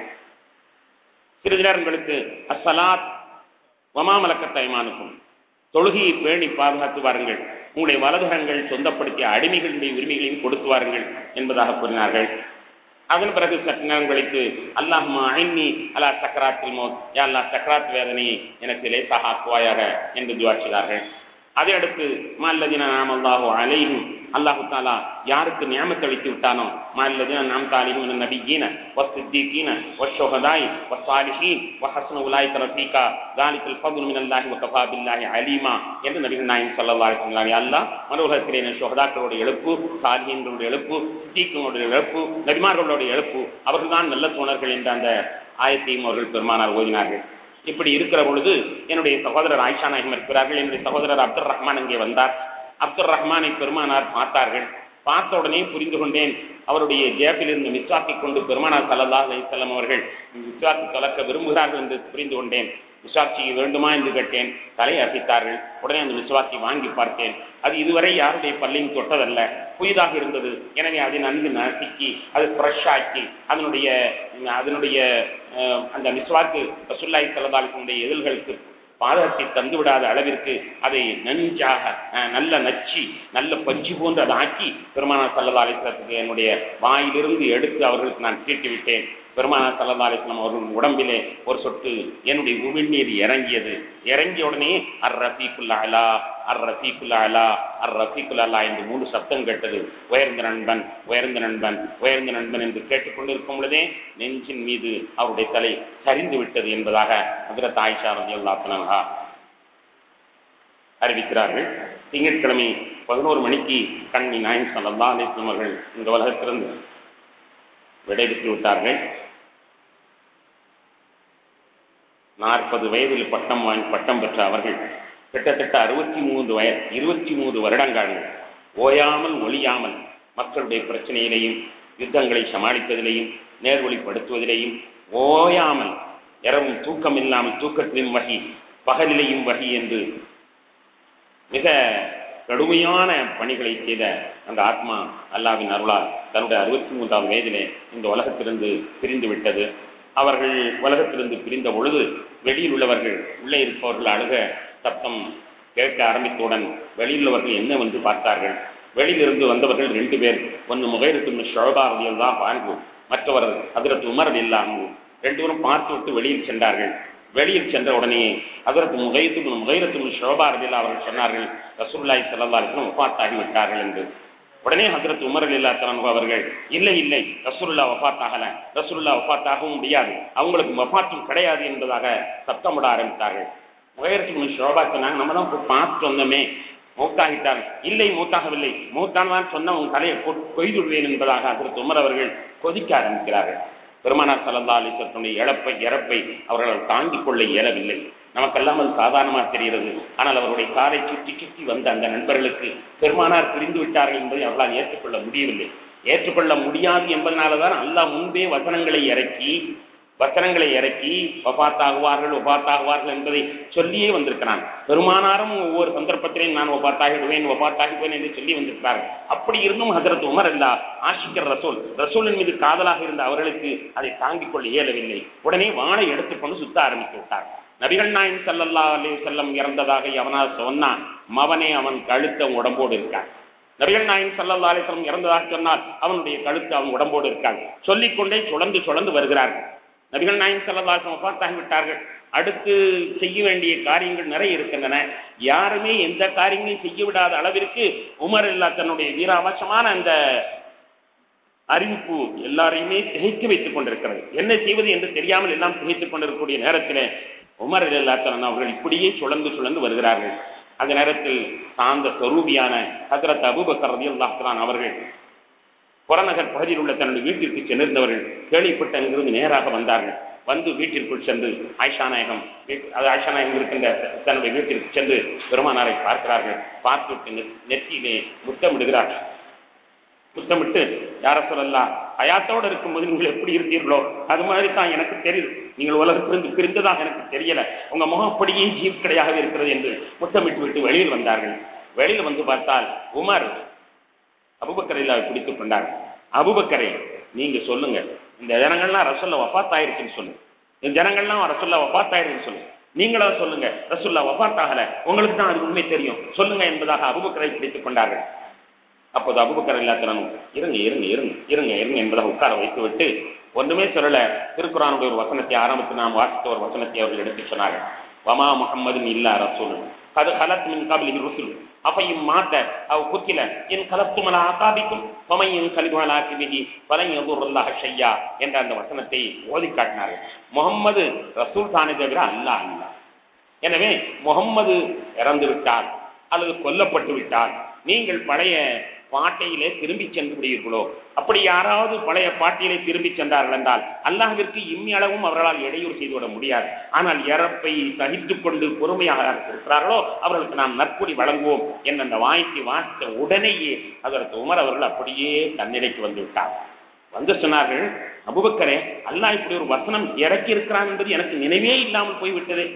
சிறிது நேரம் கழித்து அஸ்ஸலாத் வமாமலக்க தைமானுக்கும் தொழுகையை பேணி பாதுகாத்து வாருங்கள் உங்களுடைய வலதுகரங்கள் சொந்தப்படுத்திய அடிமைகளுடைய உரிமைகளையும் கொடுத்து வாருங்கள் என்பதாக கூறினார்கள் அதன் பிறகு சற்று நேரம் கழித்து அல்லாஹ்மா ஐன்னி அலா சக்கராத்தில் மோத் யா அல்லா சக்கராத் வேதனையை எனக்கு லேசாக ஆக்குவாயாக என்று துவா செய்தார்கள் அதை அடுத்து மல்லதின நாம் அல்லாஹோ அலைஹும் அல்லாஹு தாலா யாருக்கு நியமத்தை அளித்து விட்டானோ மல்லதின நாம் தாலிஹும் நபியீன வஸ்தித்தீன வஷோகதாய் வசாலிஹீன் வஹஸ்ன உலாய்க ரஃபீகா தாலிகல் ஃபதுல் மினல்லாஹி வகஃபா பில்லாஹி அலீமா என்று நபிகள் நாயகம் ஸல்லல்லாஹு அலைஹி வஸல்லம் அல்லாஹ் மனோகத்திலே ஷோகதாக்களோட எழுப்பு சாலிஹீன்களுடைய எழுப்பு சித்தீக்களுடைய எழுப்பு நபிமார்களுடைய எழுப்பு அவர்கள்தான் நல்ல தோழர்கள் என்ற அந்த ஆயத்தையும் அவர்கள் பெருமானார் ஓதினார்கள் இப்படி இருக்கிற பொழுது என்னுடைய சகோதரர் ஆயிஷா நாயகம் இருக்கிறார்கள் என்னுடைய சகோதரர் அப்துல் ரஹ்மான் அங்கே வந்தார் அப்துல் ரஹ்மானை பெருமானார் பார்த்தார்கள் பார்த்த உடனே புரிந்து கொண்டேன் அவருடைய ஜேப்பில் இருந்து மிஸ்வாக்கை கொண்டு பெருமானார் சல்லல்லா அலிசல்லம் அவர்கள் மிஸ்வாக்கு கலக்க விரும்புகிறார்கள் என்று புரிந்து கொண்டேன் மிஸ்வாக் செய்ய வேண்டுமா என்று கேட்டேன் தலை அசைத்தார்கள் உடனே அந்த மிஸ்வாக்கை வாங்கி பார்த்தேன் அது இதுவரை யாருடைய பல்லையும் தொட்டதல்ல புதிதாக இருந்தது எனவே அதை நன்கு நசுக்கி அது ஃப்ரெஷ் ஆக்கி அதனுடைய அதனுடைய அஹ், அந்த மிஸ்வாக்கு ரசுல்லாய் சல்லதாலினுடைய எதில்களுக்கு பாதகத்தை தந்து விடாத அளவிற்கு அதை நஞ்சாக அஹ், நல்ல நச்சி நல்ல பஞ்சு போன்று அதை ஆக்கி பெருமானா சல்லா அலிஸ்லத்துக்கு என்னுடைய வாயிலிருந்து எடுத்து அவர்களுக்கு நான் தீட்டி விட்டேன் பெருமானா சல்லா அலிஸ்லாம் அவர்கள் உடம்பிலே ஒரு சொட்டு என்னுடைய உமிழ்நீர் இறங்கியது இறங்கிய உடனே அர் ரஃபீக்குல் அலா அர் ரஃபீக்குல் அலா அர் ரஃபீக்குல் அலா என்று மூன்று சப்தம் கேட்டது உயர்ந்த நண்பன் உயர்ந்த நண்பன் உயர்ந்த நண்பன் என்று கேட்டுக்கொண்டிருக்கும் பொழுதே நெஞ்சின் மீது அவருடைய தலை சரிந்து விட்டது என்பதாக ஹஜரத் ஆயிஷா ரலியல்லாஹு அன்ஹா அறிவிக்கிறார்கள் திங்கட்கிழமை பதினோரு மணிக்கு கண்ணி நாயன் சல்லா அலிஸ்லாம் அவர்கள் இந்த உலகத்திலிருந்து விடைபெற்று விட்டார்கள் நாற்பது வயதில் பட்டம் வாங்கி பட்டம் பெற்ற அவர்கள் கிட்டத்தட்ட அறுபத்தி மூன்று வயது இருபத்தி மூன்று வருடங்கள் ஓயாமல் ஒளியாமல் மக்களுடைய பிரச்சனையிலையும் யுத்தங்களை சமாளிப்பதிலேயும் நேர்வழிப்படுத்துவதிலேயும் ஓயாமல் இரவும் தூக்கம் இல்லாமல் தூக்கத்திலும் வகி பகலிலையும் வகி என்று மிக கடுமையான பணிகளை செய்த அந்த ஆத்மா அல்லாவின் அருளால் தன்னுடைய அறுபத்தி மூன்றாவது வயதிலே இந்த உலகத்திலிருந்து பிரிந்து விட்டது அவர்கள் உலகத்திலிருந்து பிரிந்த பொழுது வெளியில் உள்ளவர்கள் உள்ளே இருப்பவர்கள் அழுக சத்தம் கேட்க ஆரம்பித்தவுடன் வெளியில் உள்ளவர்கள் என்ன வந்து பார்த்தார்கள் வெளியிலிருந்து வந்தவர்கள் ரெண்டு பேர் ஒன்று முகைரத்து ஷோபாரதியில் தான் வாழ்வு மற்றவர் அதிரத்து உமர் இல்லாமல் ரெண்டு பேரும் பார்த்து விட்டு வெளியில் சென்றார்கள் வெளியில் சென்ற உடனே அதற்கு முகைத்து முகைரத்து ஷோபாரதியில் அவர்கள் சொன்னார்கள் ரசூல்லாய் செல்லல்லாருக்கும் ஒப்பாத்தாகி விட்டார்கள் என்று உடனே ஹசரத் உமர் இல்லா தலன்பு அவர்கள் இல்லை இல்லை ரசூல்லா வஃபாத்தாகல ரசூல்லா வஃபாத்தாகவும் முடியாது அவங்களுக்கு வஃபாத்தும் கிடையாது என்பதாக சத்தமிட ஆரம்பித்தார்கள் முகைரத்து ஷோபா சொன்னாங்க நம்ம தான் போய் பார்த்து வந்தோமே மூத்தாகிட்டார் இல்லை மூத்தாகவில்லை மூத்தான் சொன்ன உன் தலையை போட்டு கொய்து விடுவேன் என்பதாக ஹசரத் உமர் அவர்கள் கொதிக்க ஆரம்பிக்கிறார்கள் பெருமானார் சல்லா அலிசத்துடைய இழப்பை இறப்பை அவர்களால் தாங்கிக் கொள்ள இயலவில்லை நமக்கெல்லாம் அது சாதாரணமாக தெரிகிறது ஆனால் அவருடைய காலை சுற்றி சுற்றி வந்த அந்த நண்பர்களுக்கு பெருமானார் பிரிந்து விட்டார்கள் என்பதை அவர்களால் ஏற்றுக்கொள்ள முடியவில்லை ஏற்றுக்கொள்ள முடியாது என்பதனாலதான் அல்லாஹ் முன்பே வசனங்களை இறக்கி வசனங்களை இறக்கி ஒபாத்தாகுவார்கள் ஒபாத்தாகுவார்கள் என்பதை சொல்லியே வந்திருக்கிறான் பெருமானாரும் ஒவ்வொரு சந்தர்ப்பத்திலையும் நான் ஒபாத்தாகிடுவேன் ஒபாத்தாகிடுவேன் என்று சொல்லி வந்திருக்கிறார்கள் அப்படி இருந்தும் ஹசரத் உமர் அல்லா ஆஷிக்கர் ரசூல் ரசூலின் மீது காதலாக இருந்த அவர்களுக்கு அதை தாங்கிக் கொள்ள இயலவில்லை உடனே வாளை எடுத்துக்கொண்டு சுத்த ஆரம்பித்து விட்டார் நபிகள் நாயன் சல்லல்லா அலி செல்லம் இறந்ததாக எவனால் சொன்னான் மவனே அவன் கழுத்த உடம்போடு இருக்கான் நபிகள் நாயன் சல்லல்லா அலிஸ்லம் இறந்ததாக சொன்னால் அவனுடைய கழுத்து அவன் உடம்போடு இருக்காங்க சொல்லிக்கொண்டே சுழந்து சுழந்து வருகிறார்கள் நபிகள் நாயன் சல்லல்லாசம் பார்த்தாகி விட்டார்கள் அடுத்து செய்ய வேண்டிய காரியங்கள் நிறைய இருக்கின்றன யாருமே எந்த காரியங்களையும் செய்ய விடாத அளவிற்கு உமர் இல்லா தன்னுடைய வீராவசமான அந்த அறிவிப்பு எல்லாரையுமே திகைத்து வைத்துக் கொண்டிருக்கிறது என்ன செய்வது என்று தெரியாமல் எல்லாம் திகைத்துக் கொண்டிருக்கக்கூடிய நேரத்தில் உமர் இல்லாத்தன் அவர்கள் இப்படியே சுழந்து சுழந்து வருகிறார்கள் அந்த நேரத்தில் சார்ந்த சொரூபியான ஹசரத் அபுபக்கர் ரதி அல்லாஹான் அவர்கள் புறநகர் பகுதியில் உள்ள தன்னுடைய வீட்டிற்கு சென்றிருந்தவர்கள் கேள்விப்பட்டு அங்கிருந்து நேராக வந்தார்கள் வந்து வீட்டிற்குள் சென்று ஆயிஷா நாயகம் அது ஆயிஷா நாயகம் இருக்கின்ற தன்னுடைய வீட்டிற்கு சென்று பெருமானாரை பார்க்கிறார்கள் பார்த்துவிட்டு நெத்தியிலே முத்தமிடுகிறார்கள் முத்தமிட்டு யார சொல்லலாம் அயாத்தோடு இருக்கும்போது நீங்கள் எப்படி இருந்தீர்களோ அது மாதிரி தான் எனக்கு தெரியுது நீங்கள் உலகத்திலிருந்து பிரிந்ததாக எனக்கு தெரியல உங்க முகம் அப்படியே ஜீவக்கடையாகவே இருக்கிறது என்று முத்தமிட்டு விட்டு வெளியில் வந்தார்கள் வெளியில் வந்து பார்த்தால் உமர் அபுபக்கரையில் பிடித்துக் கொண்டார் அபுபக்கரை நீங்க சொல்லுங்க இந்த ஜனங்கள்லாம் ரசோல்ல வபாத்தாயிருக்குன்னு சொல்லுங்க இந்த ஜனங்கள்லாம் ரசோல்ல வபாத்தாயிருக்குன்னு சொல்லுங்க நீங்களா சொல்லுங்க ரசுல்லா வபாத்தாகல உங்களுக்கு தான் அது உண்மை தெரியும் சொல்லுங்க என்பதாக அபுபக்கரை பிடித்துக் கொண்டார்கள் அப்போது அபுபக்கர் இல்லாத்தனும் இருங்க இருங்க இருங்க இருங்க இருங்க என்பதாக உட்கார வைத்து விட்டு ஒன்றுமே சொல்லல திருக்குறானுடைய ஒரு வசனத்தை ஆரம்பித்து நாம் வாசித்த ஒரு வசனத்தை அவர்கள் எடுத்து சொன்னார்கள் வமா முகம்மது இல்லா ரசூல் அது ஹலத் மின் கபிலி ருசுல் அவையும் மாத்த அவ் குத்தில என் கலத்துமல ஆகாபிக்கும் பமையின் கலிமலாக்கிபிகி பலை எதுருல்லாக ஷையா என்ற அந்த வசனத்தை ஓதி காட்டினார்கள் முகம்மது ரசூல் தானே தவிர அல்லா அல்லா எனவே முகம்மது இறந்து விட்டால் அல்லது கொல்லப்பட்டு விட்டால் நீங்கள் பழைய பாட்டையிலே திரும்பி சென்று விடுவீர்களோ அப்படி யாராவது பழைய பாட்டியலை திரும்பி சென்றார்கள் என்றால் அல்லாஹிற்கு இம்மி அளவும் அவர்களால் இடையூறு செய்துவிட முடியாது ஆனால் இறப்பை சகித்துக் கொண்டு பொறுமையாக இருக்கிறார்களோ அவர்களுக்கு நாம் நற்கொடி வழங்குவோம் என்ற அந்த வாய்க்கு வாசித்த உடனேயே அதற்கு உமர் அவர்கள் அப்படியே தன்னிலைக்கு வந்து விட்டார் வந்து சொன்னார்கள் அபுபக்கரே அல்லாஹ் இப்படி ஒரு வசனம் இறக்கி இருக்கிறான் என்பது எனக்கு நினைவே இல்லாமல் போய்விட்டது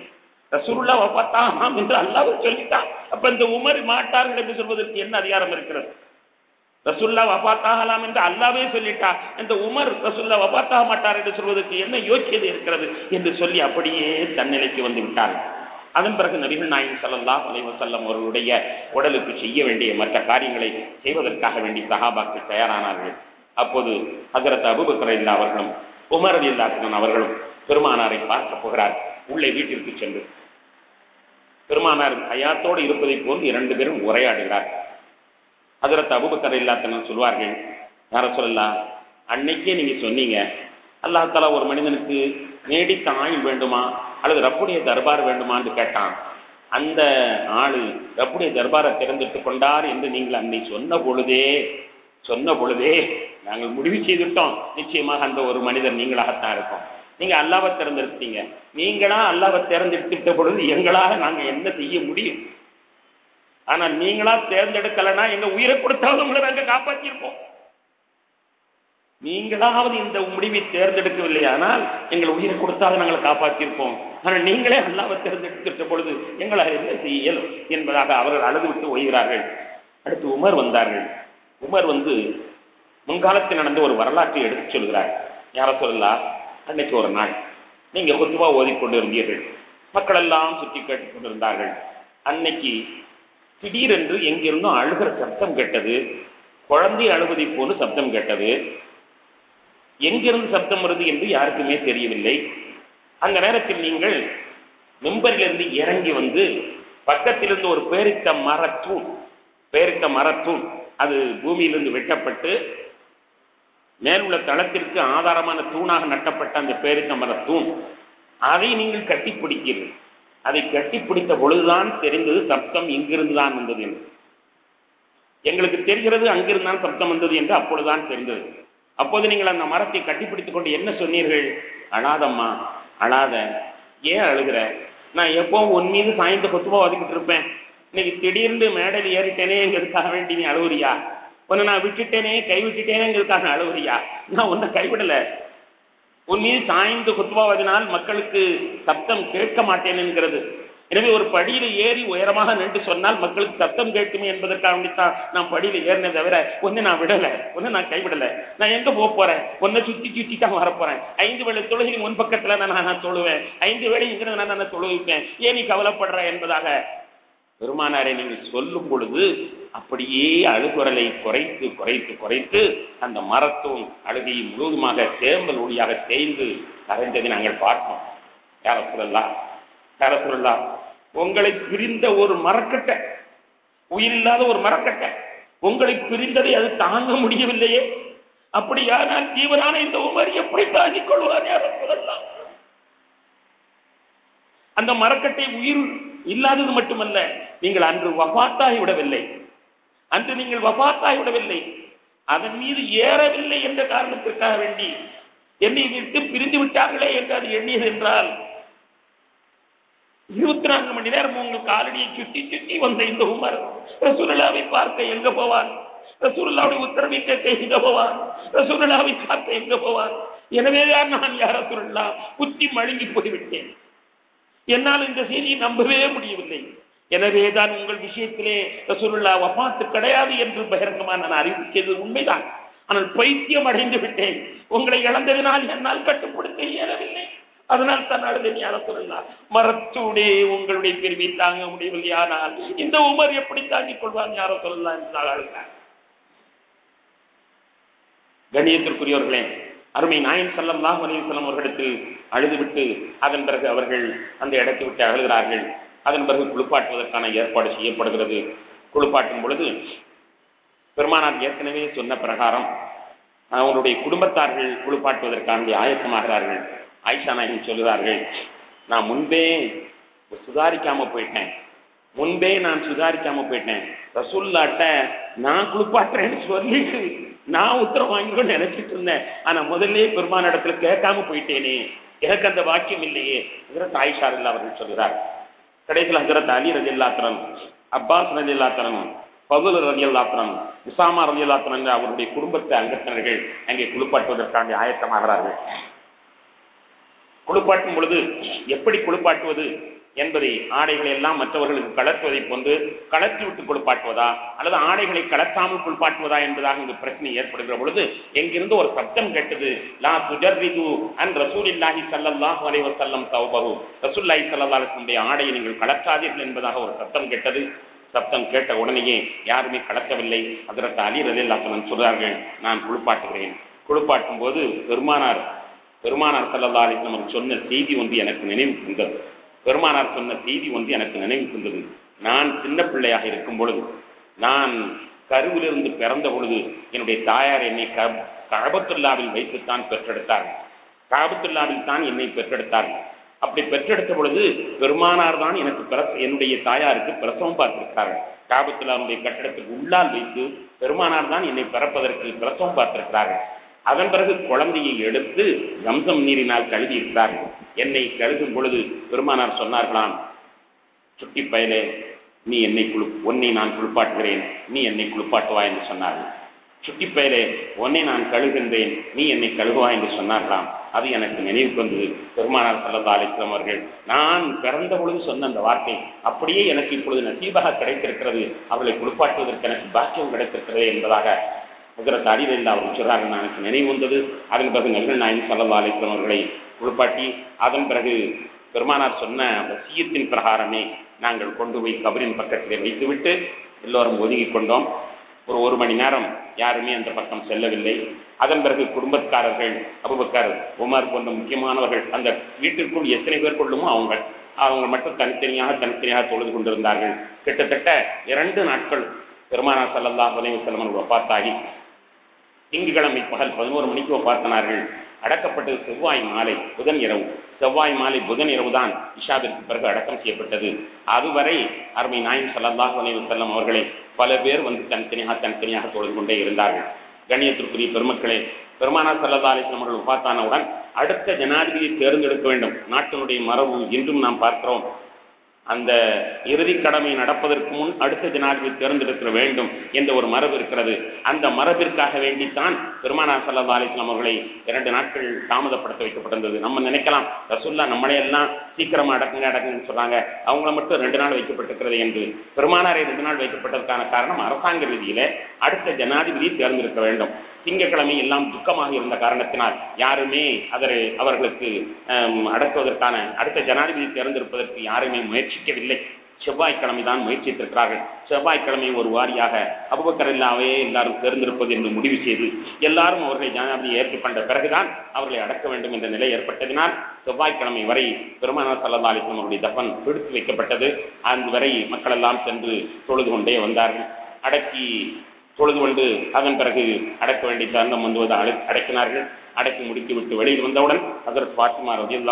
ரசூலுல்லா வபாத்தாம் என்று அல்லாஹ் சொல்லிட்டான் அப்ப இந்த உமர் மாட்டார்கள் என்று சொல்வதற்கு என்ன அதிகாரம் இருக்கிறது ரசுல்லா வபாத்தாகலாம் என்று அல்லாவே சொல்லிட்டா இந்த உமர் ரசுல்லா வபாத்தாக மாட்டார் என்று சொல்வதற்கு என்ன யோக்கியது இருக்கிறது என்று சொல்லி அப்படியே தன்னிலைக்கு வந்து விட்டார்கள் அதன் பிறகு நபிகள் நாயகம் ஸல்லல்லாஹு அலைஹி வஸல்லம் அவர்களுடைய உடலுக்கு செய்ய வேண்டிய மற்ற காரியங்களை செய்வதற்காக வேண்டி சஹாபாக்கள் தயாரானார்கள் அப்போது ஹஜரத் அபூபக்கர் இல்லா அவர்களும் உமர் ரலியல்லாஹு அவர்களும் பெருமானாரை பார்க்க போகிறார் உள்ளே வீட்டிற்கு சென்று பெருமானார் ஹயாத்தோடு இருப்பதை போன்று இரண்டு பேரும் உரையாடுகிறார் ஹஜரத் அபூபக்கர் இல்லாத்தன சொல்வார்கள் யார சொல்லலாம் அன்னைக்கே நீங்க சொன்னீங்க அல்லாஹாலா ஒரு மனிதனுக்கு நீடித்த ஆயுள் வேண்டுமா அல்லது ரப்புடைய தர்பார் வேண்டுமான்னு கேட்டான் அந்த ஆளு ரப்புடைய தர்பாரை திறந்துட்டு கொண்டார் என்று நீங்கள் அன்னை சொன்ன பொழுதே சொன்ன பொழுதே நாங்கள் முடிவு செய்துட்டோம் நிச்சயமாக அந்த ஒரு மனிதர் நீங்களாகத்தான் இருக்கோம் நீங்க அல்லாவை திறந்திருக்கீங்க நீங்களா அல்லாவை திறந்தெடுத்துட்ட பொழுது எங்களாக நாங்க என்ன செய்ய முடியும் ஆனால் நீங்களா தேர்ந்தெடுக்கலன்னா எங்க உயிரை கொடுத்தாவது உங்களை நாங்க காப்பாற்றியிருப்போம் நீங்களாவது இந்த முடிவை தேர்ந்தெடுக்கவில்லை ஆனால் எங்கள் உயிரை கொடுத்தாவது நாங்கள் காப்பாற்றியிருப்போம் ஆனால் நீங்களே அல்லாவை தேர்ந்தெடுத்துட்ட பொழுது எங்களால் என்ன செய்ய இயலும் என்பதாக அவர்கள் அழுது விட்டு ஓய்கிறார்கள் அடுத்து உமர் வந்தார்கள் உமர் வந்து முன்காலத்தில் நடந்த ஒரு வரலாற்றை எடுத்துச் சொல்கிறார் யார சொல்லலாம் அன்னைக்கு ஒரு நாள் நீங்க கொத்துவா ஓதிக்கொண்டு இருந்தீர்கள் மக்கள் எல்லாம் சுற்றி கேட்டுக் கொண்டிருந்தார்கள் அன்னைக்கு திடீரென்று எங்கிருந்தும் அழுகிற சப்தம் கேட்டது குழந்தை அழுவதை போன்று சப்தம் கேட்டது எங்கிருந்து சப்தம் வருது என்று யாருக்குமே தெரியவில்லை அந்த நேரத்தில் நீங்கள் மெம்பரிலிருந்து இறங்கி வந்து பக்கத்திலிருந்து ஒரு பேரித்த மரத்தூண் பேரித்த மரத்தூண் அது பூமியிலிருந்து வெட்டப்பட்டு மேலுள்ள தளத்திற்கு ஆதாரமான தூணாக நட்டப்பட்ட அந்த பேரித்த மரத்தூண் அதை நீங்கள் கட்டிப்பிடிக்கிறீர்கள் அதை கட்டிப்பிடித்த பொழுதுதான் தெரிந்தது சப்தம் இங்கிருந்து தான் வந்தது என்று எங்களுக்கு தெரிகிறது அங்கிருந்தான் சப்தம் வந்தது என்று அப்பொழுதுதான் தெரிந்தது அப்போது நீங்கள் அந்த மரத்தை கட்டிப்பிடித்துக் கொண்டு என்ன சொன்னீர்கள் அழாதம்மா அழாத ஏன் அழுகிற நான் எப்போ உன் மீது சாய்ந்த கொத்துவா ஒதுக்கிட்டு இருப்பேன் இன்னைக்கு திடீர்னு மேடையில் ஏறிட்டேனேங்கிறதுக்காக வேண்டி நீ அழுவுறியா உன்னை நான் விட்டுட்டேனே கை விட்டுட்டேனேங்கிறதுக்காக அழுவுறியா நான் உன்னை கைவிடல உன் மீது சாய்ந்து குத்துவாவதனால் மக்களுக்கு சப்தம் கேட்க மாட்டேன் என்கிறது எனவே ஒரு படியில ஏறி உயரமாக நின்று சொன்னால் மக்களுக்கு சத்தம் கேட்குமே என்பதற்காக வேண்டித்தான் நான் படியில ஏறினே தவிர ஒன்னு நான் விடல ஒன்னு நான் கைவிடல நான் எங்க போக போறேன் ஒன்னை சுத்தி சுத்தி தான் வரப்போறேன் ஐந்து வேளை தொழுகை முன் பக்கத்துல நான் நான் தொழுவேன் ஐந்து வேளை இங்க நான் நான் தொழுவிப்பேன் ஏன் நீ கவலைப்படுற என்பதாக பெருமானாரை நீங்கள் சொல்லும் பொழுது அப்படியே அழுகுரலை குறைத்து குறைத்து குறைத்து அந்த மரத்தும் அழுகையை முழுவதுமாக தேம்பல் ஒளியாக தேய்ந்து கரைந்ததை நாங்கள் பார்த்தோம் யார சொல்லலாம் யார சொல்லலாம் உங்களை பிரிந்த ஒரு மரக்கட்டை உயிரில்லாத ஒரு மரக்கட்டை உங்களை பிரிந்ததை அது தாங்க முடியவில்லையே அப்படியானால் ஜீவனான இந்த உமர் எப்படி தாங்கிக் கொள்வார் யார சொல்லலாம் அந்த மரக்கட்டை உயிர் இல்லாதது மட்டுமல்ல நீங்கள் அன்று வபாத்தாகி விடவில்லை அன்று நீங்கள் வபாத்தாகி விடவில்லை அதன் மீது ஏறவில்லை என்ற காரணத்திற்காக வேண்டி என்னை விட்டு பிரிந்து விட்டார்களே என்று அது எண்ணியது என்றால் இருபத்தி நான்கு மணி நேரம் உங்கள் காலடியை சுற்றி சுற்றி வந்த இந்த உமர் ரசூலாவை பார்க்க எங்க போவான் ரசூலாவுடைய உத்தரவை கேட்க எங்க போவான் ரசூலாவை காக்க எங்க போவான் எனவேதான் நான் யார சொல்லா புத்தி மழுங்கி போய்விட்டேன் என்னால் இந்த செய்தியை நம்பவே முடியவில்லை எனவேதான் உங்கள் விஷயத்திலே ரசூலுல்லா வபாத்து கிடையாது என்று பகிரங்கமாக நான் அறிவிக்கிறது உண்மைதான் ஆனால் பைத்தியம் அடைந்து விட்டேன் உங்களை இழந்ததினால் என்னால் கட்டுப்படுத்த இயலவில்லை அதனால் தான் அழுதன் யார சொல்லலாம் மரத்தூடே உங்களுடைய பிரிவை தாங்க முடியவில்லை ஆனால் இந்த உமர் எப்படி தாங்கிக் கொள்வாங்க யார சொல்லலாம் என்று அழுகிறார் கண்ணியத்திற்குரியவர்களே அருமை நாயன் செல்லம் அலிசல்லம் அவர்களிடத்தில் அழுதுவிட்டு அதன் பிறகு அவர்கள் அந்த இடத்தை விட்டு அழுகிறார்கள் அதன் பிறகு குளிப்பாட்டுவதற்கான ஏற்பாடு செய்யப்படுகிறது குளிப்பாட்டும் பொழுது பெருமானார் ஏற்கனவே சொன்ன பிரகாரம் அவருடைய குடும்பத்தார்கள் குளிப்பாட்டுவதற்கான ஆயத்தமாகிறார்கள் ஆயிஷா நாயகன் சொல்கிறார்கள் நான் முன்பே சுதாரிக்காம போயிட்டேன் முன்பே நான் சுதாரிக்காம போயிட்டேன் ரசூல்லாட்ட நான் குளிப்பாட்டுறேன்னு சொல்லிட்டு நான் உத்தரவு வாங்கிக்கொண்டு நினைச்சிட்டு இருந்தேன் ஆனா முதல்ல பெருமான இடத்துல கேட்காம போயிட்டேனே எனக்கு அந்த வாக்கியம் இல்லையே இதற்கு ஆயிஷா இல்ல அவர்கள் சொல்கிறார் கடைசியில் ஹசரத் அலி ரஜி அல்லாத்திரன் அப்பாஸ் ரஜி அல்லாத்திரன் பகுல் ரஜி அல்லாத்திரன் உசாமா ரஜி அல்லாத்திரன் அவருடைய குடும்பத்தை அங்கத்தினர்கள் அங்கே குளிப்பாட்டுவதற்கான ஆயத்தமாகிறார்கள் குளிப்பாட்டும் பொழுது எப்படி குளிப்பாட்டுவது என்பதை ஆடைகளை எல்லாம் மற்றவர்களுக்கு கலத்துவதை போன்று கலத்தி விட்டு குளிப்பாட்டுவதா அல்லது ஆடைகளை கலத்தாமல் குளிப்பாட்டுவதா என்பதாக இங்கு பிரச்சனை ஏற்படுகிற பொழுது எங்கிருந்து ஒரு சப்தம் கேட்டது லா துஜர்ரிது அன் ரசூலில்லாஹி ஸல்லல்லாஹு அலைஹி வஸல்லம் தௌபஹு ரசூலுல்லாஹி ஸல்லல்லாஹு அலைஹி வஸல்லம் ஆடையை நீங்கள் கலக்காதீர்கள் என்பதாக ஒரு சப்தம் கேட்டது சப்தம் கேட்ட உடனேயே யாருமே கலக்கவில்லை அதற்கு அலி ரலில்லாஹு சொல்றார்கள் நான் குளிப்பாட்டுகிறேன் குளிப்பாட்டும் போது பெருமானார் பெருமானார் சல்லல்லா அலிஸ்லாம் சொன்ன செய்தி ஒன்று எனக்கு நினைவு இருந்தது பெருமானார் சொன்ன செய்தி ஒன்று எனக்கு நினைவு இருந்தது நான் சின்ன பிள்ளையாக இருக்கும் பொழுது நான் கருவிலிருந்து பிறந்த பொழுது என்னுடைய தாயார் என்னை கழபத்துல்லாவில் வைத்துத்தான் பெற்றெடுத்தார்கள் காபத்துல்லாவில் தான் என்னை பெற்றெடுத்தார்கள் அப்படி பெற்றெடுத்த பொழுது பெருமானார் தான் எனக்கு என்னுடைய தாயாருக்கு பிரசவம் பார்த்திருக்கிறார்கள் காபத்துல்லாவுடைய கட்டடத்துக்கு உள்ளால் வைத்து பெருமானார் தான் என்னை பிறப்பதற்கு பிரசவம் பார்த்திருக்கிறார்கள் அதன் பிறகு குழந்தையை எடுத்து கம்சம் நீரினால் கழுவி இருக்கிறார்கள் என்னை கழுகும் பொழுது பெருமானார் சொன்னார்களாம் சுட்டி பயலே நீ என்னை குழு உன்னை நான் குளிப்பாட்டுகிறேன் நீ என்னை குளிப்பாட்டுவா என்று சொன்னார்கள் சுட்டி பயலே உன்னை நான் கழுகின்றேன் நீ என்னை கழுகுவா என்று சொன்னார்களாம் அது எனக்கு நினைவுக்கு வந்தது பெருமானார் சல்லா அலிஸ்லாம் அவர்கள் நான் பிறந்த பொழுது சொன்ன அந்த வார்த்தை அப்படியே எனக்கு இப்பொழுது நசீபாக கிடைத்திருக்கிறது அவளை குளிப்பாட்டுவதற்கு எனக்கு பாக்கியம் கிடைத்திருக்கிறது என்பதாக ஹசரத் அலிரல்லா அவர் சொல்றார்கள் எனக்கு நினைவு வந்தது அதன் பிறகு நபிகள் நாயகம் சல்லா அலிஸ்லாம் அவர்களை குளிப்பாட்டி அதன் பிறகு பெருமானார் சொன்ன வசியத்தின் பிரகாரமே நாங்கள் கொண்டு போய் கபரின் பக்கத்திலே வைத்துவிட்டு எல்லோரும் ஒதுங்கி கொண்டோம் ஒரு ஒரு மணி நேரம் யாருமே அந்த பக்கம் செல்லவில்லை அதன் பிறகு குடும்பத்தாரர்கள் அபுபக்கர் உமர் போன்ற முக்கியமானவர்கள் அந்த வீட்டிற்குள் எத்தனை பேர் கொள்ளுமோ அவங்க அவங்க மட்டும் தனித்தனியாக தனித்தனியாக தொழுது கொண்டிருந்தார்கள் கிட்டத்தட்ட இரண்டு நாட்கள் பெருமானார் சல்லல்லாஹ் அலைவசல்லம் அவர்கள் பார்த்தாகி திங்கட்கிழமை பகல் பதினோரு மணிக்கு பார்த்தனார்கள் அடக்கப்பட்டது செவ்வாய் மாலை புதன் இரவு செவ்வாய் மாலை புதன் இரவு தான் இஷாவிற்கு பிறகு அடக்கம் செய்யப்பட்டது அதுவரை அருமை நாயின் சல்லல்லாஹ் அலைவசல்லம் அவர்களை பல பேர் வந்து தனித்தனியாக தனித்தனியாக தொழுது கொண்டே இருந்தார்கள் கண்ணியத்திற்குரிய பெருமக்களே பெருமானார் சல்லா அலிஸ்லாம் அவர்கள் பார்த்தானவுடன் அடுத்த ஜனாதிபதியை தேர்ந்தெடுக்க வேண்டும் நாட்டினுடைய மரபு இன்றும் நாம் பார்க்கிறோம் அந்த இறுதி கடமை நடப்பதற்கு முன் அடுத்த ஜனாதிபதி தேர்ந்தெடுக்க வேண்டும் என்ற ஒரு மரபு இருக்கிறது அந்த மரபிற்காக வேண்டித்தான் பெருமானார் சல்லா அலிஸ்லாம் அவர்களை இரண்டு நாட்கள் தாமதப்படுத்த வைக்கப்பட்டிருந்தது நம்ம நினைக்கலாம் ரசுல்லா நம்மளே எல்லாம் சீக்கிரமா அடக்குங்க அடக்குங்கன்னு சொல்றாங்க அவங்கள மட்டும் ரெண்டு நாள் வைக்கப்பட்டிருக்கிறது என்று பெருமானாரை ரெண்டு நாள் வைக்கப்பட்டதற்கான காரணம் அரசாங்க ரீதியில அடுத்த ஜனாதிபதியை தேர்ந்தெடுக்க வேண்டும் திங்கக்கிழமை எல்லாம் துக்கமாக இருந்த காரணத்தினால் யாருமே அதரை அவர்களுக்கு அடக்குவதற்கான அடுத்த ஜனாதிபதி தேர்ந்தெடுப்பதற்கு யாருமே முயற்சிக்கவில்லை செவ்வாய்க்கிழமை தான் முயற்சித்திருக்கிறார்கள் செவ்வாய்க்கிழமை ஒரு வாரியாக அபுபக்கரில்லாவே எல்லாரும் தேர்ந்தெடுப்பது என்று முடிவு செய்து எல்லாரும் அவர்களை ஜனாதிபதி ஏற்றுக்கொண்ட பிறகுதான் அவர்களை அடக்க வேண்டும் என்ற நிலை ஏற்பட்டதினால் செவ்வாய்க்கிழமை வரை பெருமானார் சல்லா அலிஸ்லாம் அவருடைய தப்பன் பிடித்து வைக்கப்பட்டது அந்த வரை மக்கள் எல்லாம் சென்று தொழுது கொண்டே வந்தார்கள் அடக்கி தொழுது கொண்டு அதன் பிறகு அடக்க வேண்டிய தருணம் வந்து அடை அடக்கினார்கள் அடக்கி முடித்து விட்டு வெளியில் வந்தவுடன் அதற்கு பாத்திமா ரதியுல்லா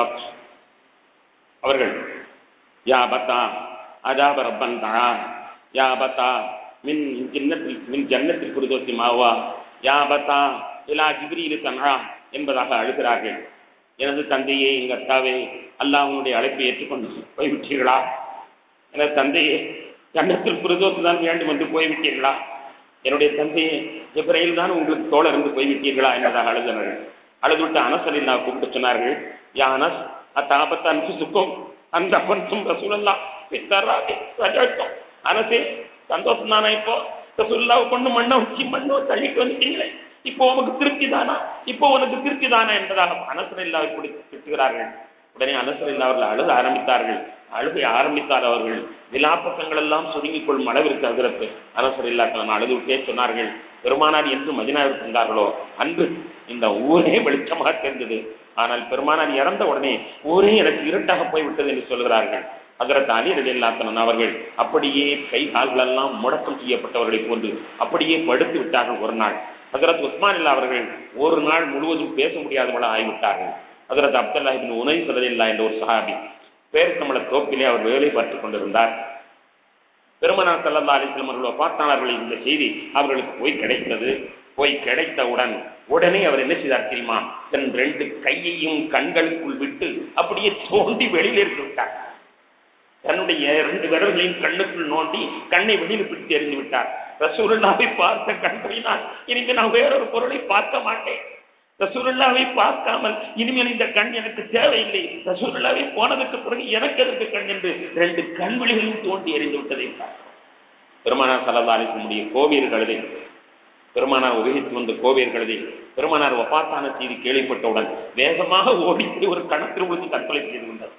அவர்கள் யா பத்தா அஜாப ரப்பன் தா யா பத்தா மின் ஜன்னத்தில் மின் ஜன்னத்தில் குருதோத்தி மாவா யா பத்தா இலா ஜிபிரியிலு தன்ஹா என்பதாக அழுகிறார்கள் எனது தந்தையே எங்க அத்தாவே அல்லாஹனுடைய அழைப்பை ஏற்றுக்கொண்டு போய்விட்டீர்களா எனது தந்தையே ஜன்னத்தில் குருதோத்து தான் வேண்டும் என்று போய்விட்டீர்களா என்னுடைய தந்தையே ஜிப்ரையில் தான் உங்களுக்கு தோழர் இருந்து போய்விட்டீர்களா என்பதாக அழுதனர்கள் அழுதுவிட்டு அனசரில்லா கூப்பிட்டு சொன்னார்கள் யா அனஸ் அத்தாபத்த அன்புசுக்கும் அந்த பந்தும் ரசூலல்லா பித்தராஜம் அனசே சந்தோஷம் தானே இப்போ ரசூல்லாவை கொண்டு மண்ணை வச்சு மண்ணை தள்ளிட்டு வந்துட்டீங்களே இப்போ உனக்கு திருப்தி தானா இப்போ உனக்கு திருப்தி தானா என்பதாக அனசரில்லாவை பிடித்து திட்டுகிறார்கள் உடனே அனசரில்லா அவர்கள் அழுத ஆரம்பித்தார்கள் அழுகை ஆரம்பித்தார் அவர்கள் விழாப்பக்கங்கள் எல்லாம் சுருங்கிக் கொள்ளும் அளவிற்கு அதிரத்து அரசர் இல்லாத அழுது விட்டே சொன்னார்கள் பெருமானார் என்று மதினாவிற்கு இருந்தார்களோ அன்று இந்த ஊரே வெளிச்சமாக தெரிந்தது ஆனால் பெருமானார் இறந்த உடனே ஊரே எனக்கு இருட்டாக போய்விட்டது என்று சொல்கிறார்கள் அதற்கு அலி ரலில்லாத்தனன் அவர்கள் அப்படியே கை கால்கள் எல்லாம் முடக்கம் செய்யப்பட்டவர்களை போன்று அப்படியே படுத்து விட்டார்கள் ஒரு நாள் ஹசரத் உஸ்மான் இல்லா அவர்கள் ஒரு நாள் முழுவதும் பேச முடியாதவள ஆகிவிட்டார்கள் ஹசரத் அப்துல்லாஹிபின் உனை சொல்லதில்லா என்ற ஒரு சஹாபி பேர்த்தமிழ தோப்பிலே அவர் வேலை பார்த்துக் கொண்டிருந்தார் பெருமனார் சல்லா அலிஸ்லம் அவர்கள் பார்த்தாளர்கள் இந்த செய்தி அவர்களுக்கு போய் கிடைத்தது போய் கிடைத்தவுடன் உடனே அவர் என்ன செய்தார் தெரியுமா தன் ரெண்டு கையையும் கண்களுக்குள் விட்டு அப்படியே தோண்டி வெளியில் எடுத்து விட்டார் தன்னுடைய ரெண்டு விரல்களையும் கண்ணுக்குள் நோண்டி கண்ணை வெளியில் பிடித்து எறிந்து விட்டார் ரசூலுல்லாவை பார்த்த கண்களினால் இனிமே நான் வேறொரு பொருளை பார்க்க மாட்டேன் ரசூலுல்லாவை பார்க்காமல் இனிமேல் இந்த கண் எனக்கு தேவையில்லை ரசூலுல்லாவை போனதுக்கு பிறகு எனக்கு எதற்கு கண் என்று ரெண்டு கண்வெளிகளும் தோண்டி எறிந்து விட்டதை பார்க்கிறோம் பெருமானார் சலதாலிசனுடைய கோவியர் கழுதை பெருமானார் உபயோகித்து வந்த கோவியர் கழுதை பெருமானார் ஒப்பாத்தான செய்தி கேள்விப்பட்டவுடன் வேகமாக ஓடி போய் ஒரு கணத்தில் விழுந்து தற்கொலை செய்து கொண்டார்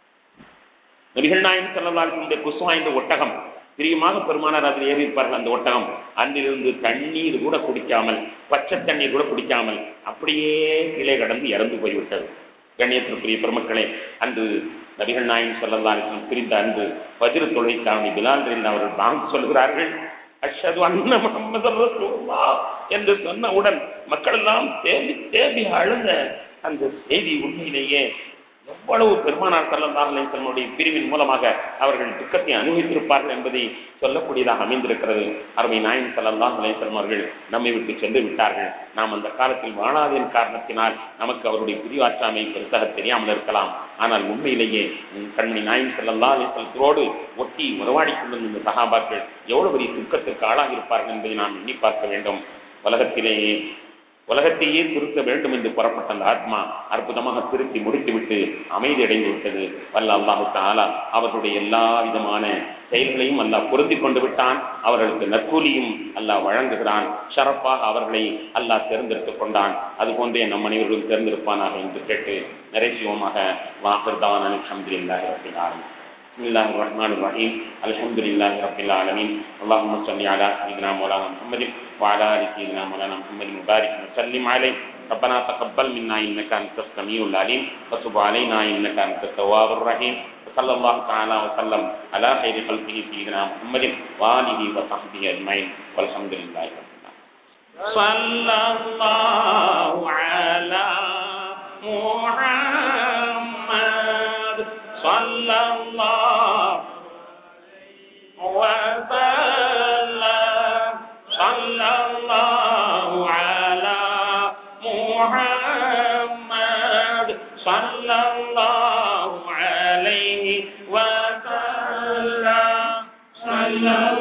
நபிகள் நாயன் செல்லலாருடைய குசுவா என்ற ஒட்டகம் பிரியமாக பெருமானார் அதில் ஏறியிருப்பார்கள் அந்த ஒட்டகம் அன்றிலிருந்து தண்ணீர் கூட குடிக்காமல் பச்சை தண்ணீர் கூட குடிக்காமல் அப்படியே கீழே கடந்து இறந்து போய்விட்டது கண்ணியத்திற்குரிய பெருமக்களே அன்று நபிகள் நாயன் செல்லலாருக்கும் பிரிந்த அன்று வஜ்ர தொழிற்சாமி பிலால் அவர்கள் பாங்கு சொல்கிறார்கள் அஷது அண்ண முகமது என்று சொன்னவுடன் மக்கள் எல்லாம் தேம்பி தேம்பி அழுத அந்த செய்தி உண்மையிலேயே எவ்வளவு பெருமானார் சல்லல்லாஹ் அலைஹிஸ்ஸலாமுடைய பிரிவின் மூலமாக அவர்கள் துக்கத்தை அனுபவித்திருப்பார்கள் என்பதை சொல்லக்கூடியதாக அமைந்திருக்கிறது அருமை நாயன் சல்லல்லாஹ் அலைஹிஸ்ஸலாம் அவர்கள் நம்மை விட்டு சென்று விட்டார்கள் நாம் அந்த காலத்தில் வாழாதன் காரணத்தினால் நமக்கு அவருடைய புரிவாற்றாமை பெருசாக தெரியாமல் இருக்கலாம் ஆனால் உண்மையிலேயே கண்மணி நாயன் சல்லல்லாஹ் அலைஹிஸ்ஸலத்தோடு ஒட்டி உறவாடி கொண்டிருந்த இந்த சகாபாக்கள் எவ்வளவு பெரிய துக்கத்திற்கு ஆளாகி இருப்பார்கள் என்பதை நாம் எண்ணி பார்க்க வேண்டும் உலகத்திலேயே உலகத்தையே திருத்த வேண்டும் என்று புறப்பட்ட அந்த ஆத்மா அற்புதமாக திருத்தி முடித்துவிட்டு அமைதி அடைந்து விட்டது வல்ல அல்லாஹு தாலா அவர்களுடைய எல்லா விதமான செயல்களையும் அல்லாஹ் பொருந்தி கொண்டு விட்டான் அவர்களுக்கு நற்கூலியும் அல்லாஹ் வழங்குகிறான் ஷரப்பாக அவர்களை அல்லாஹ் தேர்ந்தெடுத்துக் கொண்டான் அது போன்றே நம் அனைவர்களும் தேர்ந்தெடுப்பானாக என்று கேட்டு நிறைசிவமாக வாக்குதான் அலமதுல்லாஹி ரபில் ஆலமீன் بسم الله الرحمن الرحيم الحمد لله رب العالمين اللهم صل على سيدنا مولانا محمد وعلى ال سيدنا مولانا محمد مبارك وسلم عليه ربنا تقبل منا انك انت السميع العليم وتب علينا انك انت التواب الرحيم وصلى الله تعالى وسلم على خير خلقه سيدنا محمد واله وصحبه اجمعين والحمد لله رب العالمين صلى الله على محمد صلى الله وسلم صلى الله على محمد صلى الله عليه وسلم صلى